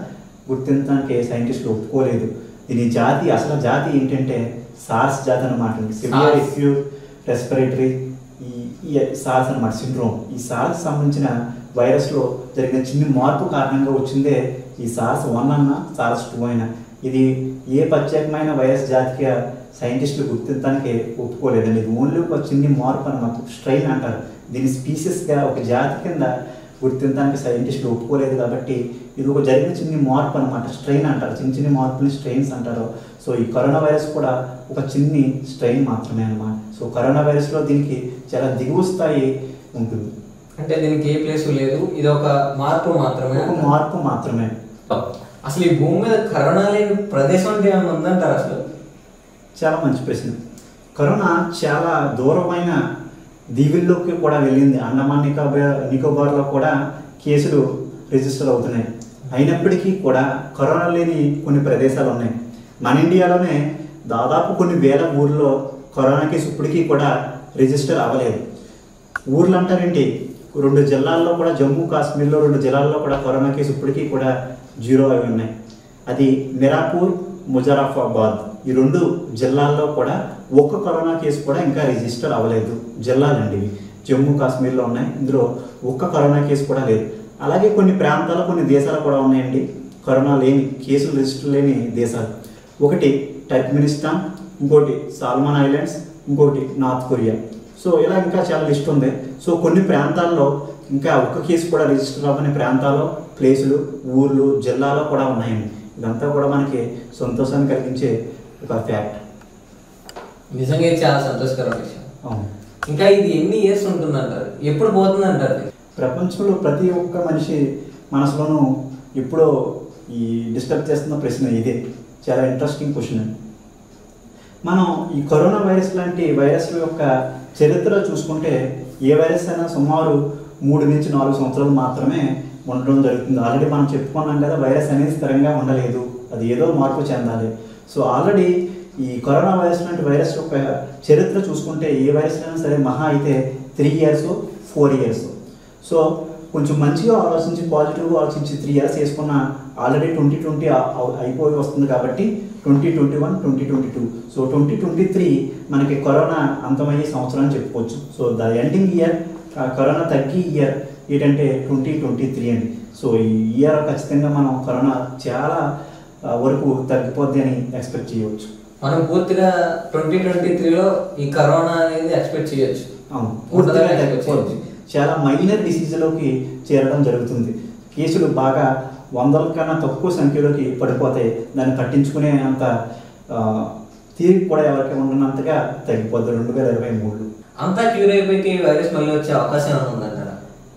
గుర్తించడానికి సైంటిస్టులు ఒప్పుకోలేదు దీని జాతి అసలు జాతి ఏంటంటే సార్స్ జాతి అనమాట సివియర్ SARS. ఎక్యూట్ రెస్పిరేటరీ ఈ ఈ సార్స్ అనమాట సిండ్రోమ్ ఈ సార్స్ సంబంధించిన వైరస్లో జరిగిన చిన్న మార్పు కారణంగా వచ్చిందే ఈ సార్స్ వన్ అన్న సార్స్ టూ అయినా ఇది ఏ ప్రత్యేకమైన వైరస్ జాతిగా సైంటిస్టులు గుర్తించడానికి ఒప్పుకోలేదండి ఇది ఓన్లీ ఒక చిన్న మార్పు అనమాట స్ట్రెయిన్ అంటారు దీని స్పీసెస్గా ఒక జాతి కింద గుర్తించడానికి సైంటిస్టులు ఒప్పుకోలేదు కాబట్టి ఇది ఒక జరిగిన చిన్న మార్పు అనమాట స్ట్రెయిన్ అంటారు చిన్న చిన్న మార్పుని స్ట్రెయిన్స్ అంటారు సో ఈ కరోనా వైరస్ కూడా ఒక చిన్ని స్ట్రెయిన్ మాత్రమే అన్నమాట సో కరోనా వైరస్లో దీనికి చాలా దిగువ స్థాయి ఉంటుంది అంటే దీనికి ఏ ప్లేస్ లేదు ఇది ఒక మార్పు మాత్రమే ఒక అంటారు. మార్పు మాత్రమే అసలు ఈ భూమి మీద కరోనా లేని ప్రదేశం అంటే ఏమైనా ఉందంటారు అసలు చాలా మంచి ప్రశ్న కరోనా చాలా దూరమైన దీవుల్లోకి కూడా వెళ్ళింది అండమాన్ నికోబార్ నికోబార్లో కూడా కేసులు రిజిస్టర్ అవుతున్నాయి అయినప్పటికీ కూడా కరోనా లేని కొన్ని ప్రదేశాలు ఉన్నాయి మన ఇండియాలోనే దాదాపు కొన్ని వేల ఊర్లో కరోనా కేసు ఇప్పటికీ కూడా రిజిస్టర్ అవ్వలేదు ఊర్లు అంటారేంటి రెండు జిల్లాల్లో కూడా జమ్మూ కాశ్మీర్లో రెండు జిల్లాల్లో కూడా కరోనా కేసు ఇప్పటికీ కూడా జీరో అవి ఉన్నాయి అది మిరాపూర్ ముజరాఫాబాద్ ఈ రెండు జిల్లాల్లో కూడా ఒక్క కరోనా కేసు కూడా ఇంకా రిజిస్టర్ అవ్వలేదు జిల్లాలండి ఇవి జమ్మూ కాశ్మీర్లో ఉన్నాయి ఇందులో ఒక్క కరోనా కేసు కూడా లేదు అలాగే కొన్ని ప్రాంతాలు కొన్ని దేశాలు కూడా ఉన్నాయండి కరోనా లేని కేసులు రిజిస్టర్ లేని దేశాలు ఒకటి టర్క్మినిస్తాన్ ఇంకోటి సాల్మన్ ఐలాండ్స్ ఇంకోటి నార్త్ కొరియా సో ఇలా ఇంకా చాలా లిస్ట్ ఉంది సో కొన్ని ప్రాంతాల్లో ఇంకా ఒక్క కేసు కూడా రిజిస్టర్ అవ్వని ప్రాంతాలు ప్లేసులు ఊర్లు జిల్లాలో కూడా ఉన్నాయండి ఇదంతా కూడా మనకి సంతోషాన్ని కలిగించే ఒక ఫ్యాక్ట్ నిజంగా ఇది చాలా సంతోషకరమైన విషయం అవును ఇంకా ఇది ఎన్ని ఇయర్స్ ఉంటుందంటారు ఎప్పుడు పోతుంది అంటారు ఇది? ప్రపంచంలో ప్రతి ఒక్క మనిషి మనసులోనూ ఎప్పుడో ఈ డిస్టర్బ్ చేస్తున్న ప్రశ్న ఇదే చాలా ఇంట్రెస్టింగ్ క్వశ్చన్ అండి మనం ఈ కరోనా వైరస్ లాంటి వైరస్ల యొక్క చరిత్ర చూసుకుంటే ఏ వైరస్ అయినా సుమారు మూడు నుంచి నాలుగు సంవత్సరాలు మాత్రమే ఉండడం జరుగుతుంది ఆల్రెడీ మనం చెప్పుకున్నాం కదా వైరస్ అనేది స్థిరంగా ఉండలేదు అది ఏదో మార్పు చెందాలి సో ఆల్రెడీ ఈ కరోనా వైరస్ లాంటి వైరస్ యొక్క చరిత్ర చూసుకుంటే ఏ వైరస్ అయినా సరే మహా అయితే three years four years so కొంచెం మంచిగా ఆలోచించి పాజిటివ్గా ఆలోచించి త్రీ ఇయర్స్ వేసుకున్న ఆల్రెడీ ట్వంటీ ట్వంటీ అయిపోయి వస్తుంది కాబట్టి twenty twenty one twenty twenty two so twenty twenty three మనకి కరోనా అంతమయ్యే సంవత్సరం అని చెప్పుకోవచ్చు so the ending year corona తగ్గి ఇయర్ ఏంటంటే ట్వంటీ ట్వంటీ త్రీ అండి సో ఈ ఇయర్ ఖచ్చితంగా మనం కరోనా చాలా ఆ, వరకు తగ్గిపోద్ది అని ఎక్స్పెక్ట్ చేయవచ్చు మనం పూర్తిగా ట్వంటీ ట్వంటీ త్రీలో ఈ కరోనా అనేది ఎక్స్పెక్ట్ చేయొచ్చు అవును పూర్తిగా ఉండదని తగ్గిపోద్ది చాలా మైనర్ డిసీజ్లోకి చేరడం జరుగుతుంది కేసులు బాగా వందల కన్నా తక్కువ సంఖ్యలోకి పడిపోతాయి దాన్ని పట్టించుకునే అంత ఆ, తీరిక కూడా ఎవరికి ఉండనంతగా తగ్గిపోద్ది రెండు వేల ఇరవై మూడులో అంతా క్యూర్ అయిపోయి ఈ వైరస్ మళ్ళీ వచ్చే అవకాశం ఏమైనా ఉందంటారా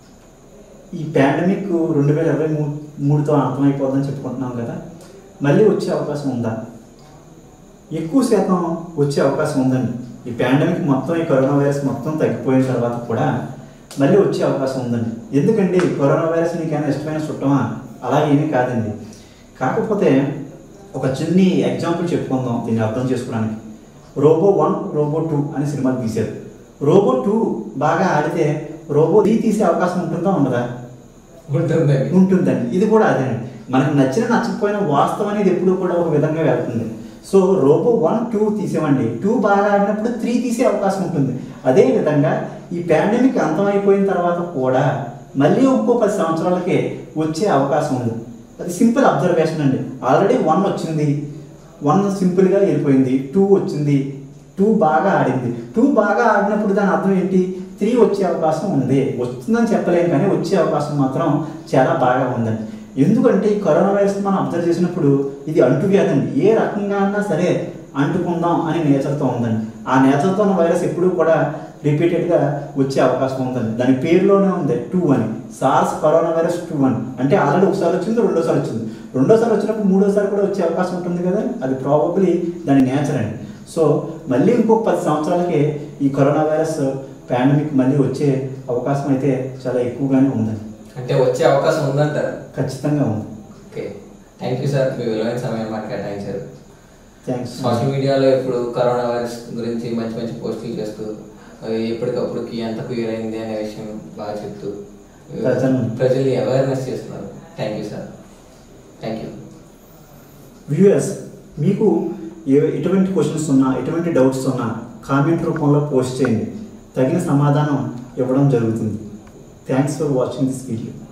ఈ పాండమిక్ రెండు వేల ఇరవై మూడు మూడుతో అంతమైపోద్దని చెప్పుకుంటున్నాం కదా మళ్ళీ వచ్చే అవకాశం ఉందా ఎక్కువ శాతం వచ్చే అవకాశం ఉందండి ఈ పాండమిక్ మొత్తం ఈ కరోనా వైరస్ మొత్తం తగ్గిపోయిన తర్వాత కూడా మళ్ళీ వచ్చే అవకాశం ఉందండి ఎందుకండి కరోనా వైరస్ నీకైనా ఇష్టమైన చుట్టమా అలా ఏమీ కాదండి కాకపోతే ఒక చిన్ని ఎగ్జాంపుల్ చెప్పుకుందాం దీన్ని అర్థం చేసుకోవడానికి రోబో వన్ రోబో టూ అని సినిమాలు తీశారు రోబో టూ బాగా ఆడితే రోబో త్రీ తీసే అవకాశం ఉంటుందా ఉండదా ఉంటుంది ఉంటుందండి ఇది కూడా అదేనండి మనకు నచ్చిన నచ్చకపోయిన వాస్తవం అనేది ఎప్పుడు కూడా ఒక విధంగా వెళ్తుంది సో రోబో వన్ టూ తీసేవండి టూ బాగా ఆడినప్పుడు త్రీ తీసే అవకాశం ఉంటుంది అదే విధంగా ఈ పాండమిక్ అంతమైపోయిన తర్వాత కూడా మళ్ళీ ఇంకో పది సంవత్సరాలకే వచ్చే అవకాశం ఉంది అది సింపుల్ అబ్జర్వేషన్ అండి ఆల్రెడీ వన్ వచ్చింది వన్ సింపుల్గా వెళ్ళిపోయింది టూ వచ్చింది టూ బాగా ఆడింది టూ బాగా ఆడినప్పుడు దాని అర్థం ఏంటి త్రీ వచ్చే అవకాశం ఉంది వస్తుందని చెప్పలేం కానీ వచ్చే అవకాశం మాత్రం చాలా బాగా ఉందండి ఎందుకంటే ఈ కరోనా వైరస్ మనం అబ్జర్వ్ చేసినప్పుడు ఇది అంటువ్యాధి అండి ఏ రకంగా అన్నా సరే అంటుకుందాం అని నేచర్తో ఉందండి ఆ నేచర్తో ఉన్న వైరస్ ఎప్పుడూ కూడా రిపీటెడ్గా వచ్చే అవకాశం ఉందండి దాని పేరులోనే ఉంది టూ అని సార్స్ కరోనా వైరస్ టూ అని అంటే ఆల్రెడీ ఒకసారి వచ్చింది రెండోసారి వచ్చింది రెండోసారి వచ్చినప్పుడు మూడోసారి కూడా వచ్చే అవకాశం ఉంటుంది కదా అది ప్రాబబ్లీ దాని నేచర్ అండి సో మళ్ళీ ఇంకొక పది సంవత్సరాలకి ఈ కరోనా వైరస్ పాండమిక్ మళ్ళీ వచ్చే అవకాశం అయితే చాలా ఎక్కువగానే ఉందండి అంటే వచ్చే అవకాశం ఉందంటారు ఖచ్చితంగా ఉంది ఓకే థ్యాంక్ యూ సార్ మీ విలువైన సమయం మాకు కేటాయించారు థ్యాంక్స్ సోషల్ మీడియాలో ఇప్పుడు కరోనా వైరస్ గురించి మంచి మంచి పోస్టులు చేస్తూ అది ఎప్పటికప్పుడుకి ఎంత క్లియర్ అయింది అనే విషయం బాగా చెప్తూ ప్రజల్ని- ప్రజల్ని అవేర్నెస్ చేస్తున్నారు thank you sir thank you viewers మీకు ఏ ఎటువంటి క్వశ్చన్స్ ఉన్నా ఎటువంటి డౌట్స్ ఉన్నా కామెంట్ రూపంలో పోస్ట్ చేయండి తగిన సమాధానం ఇవ్వడం జరుగుతుంది thanks for watching this video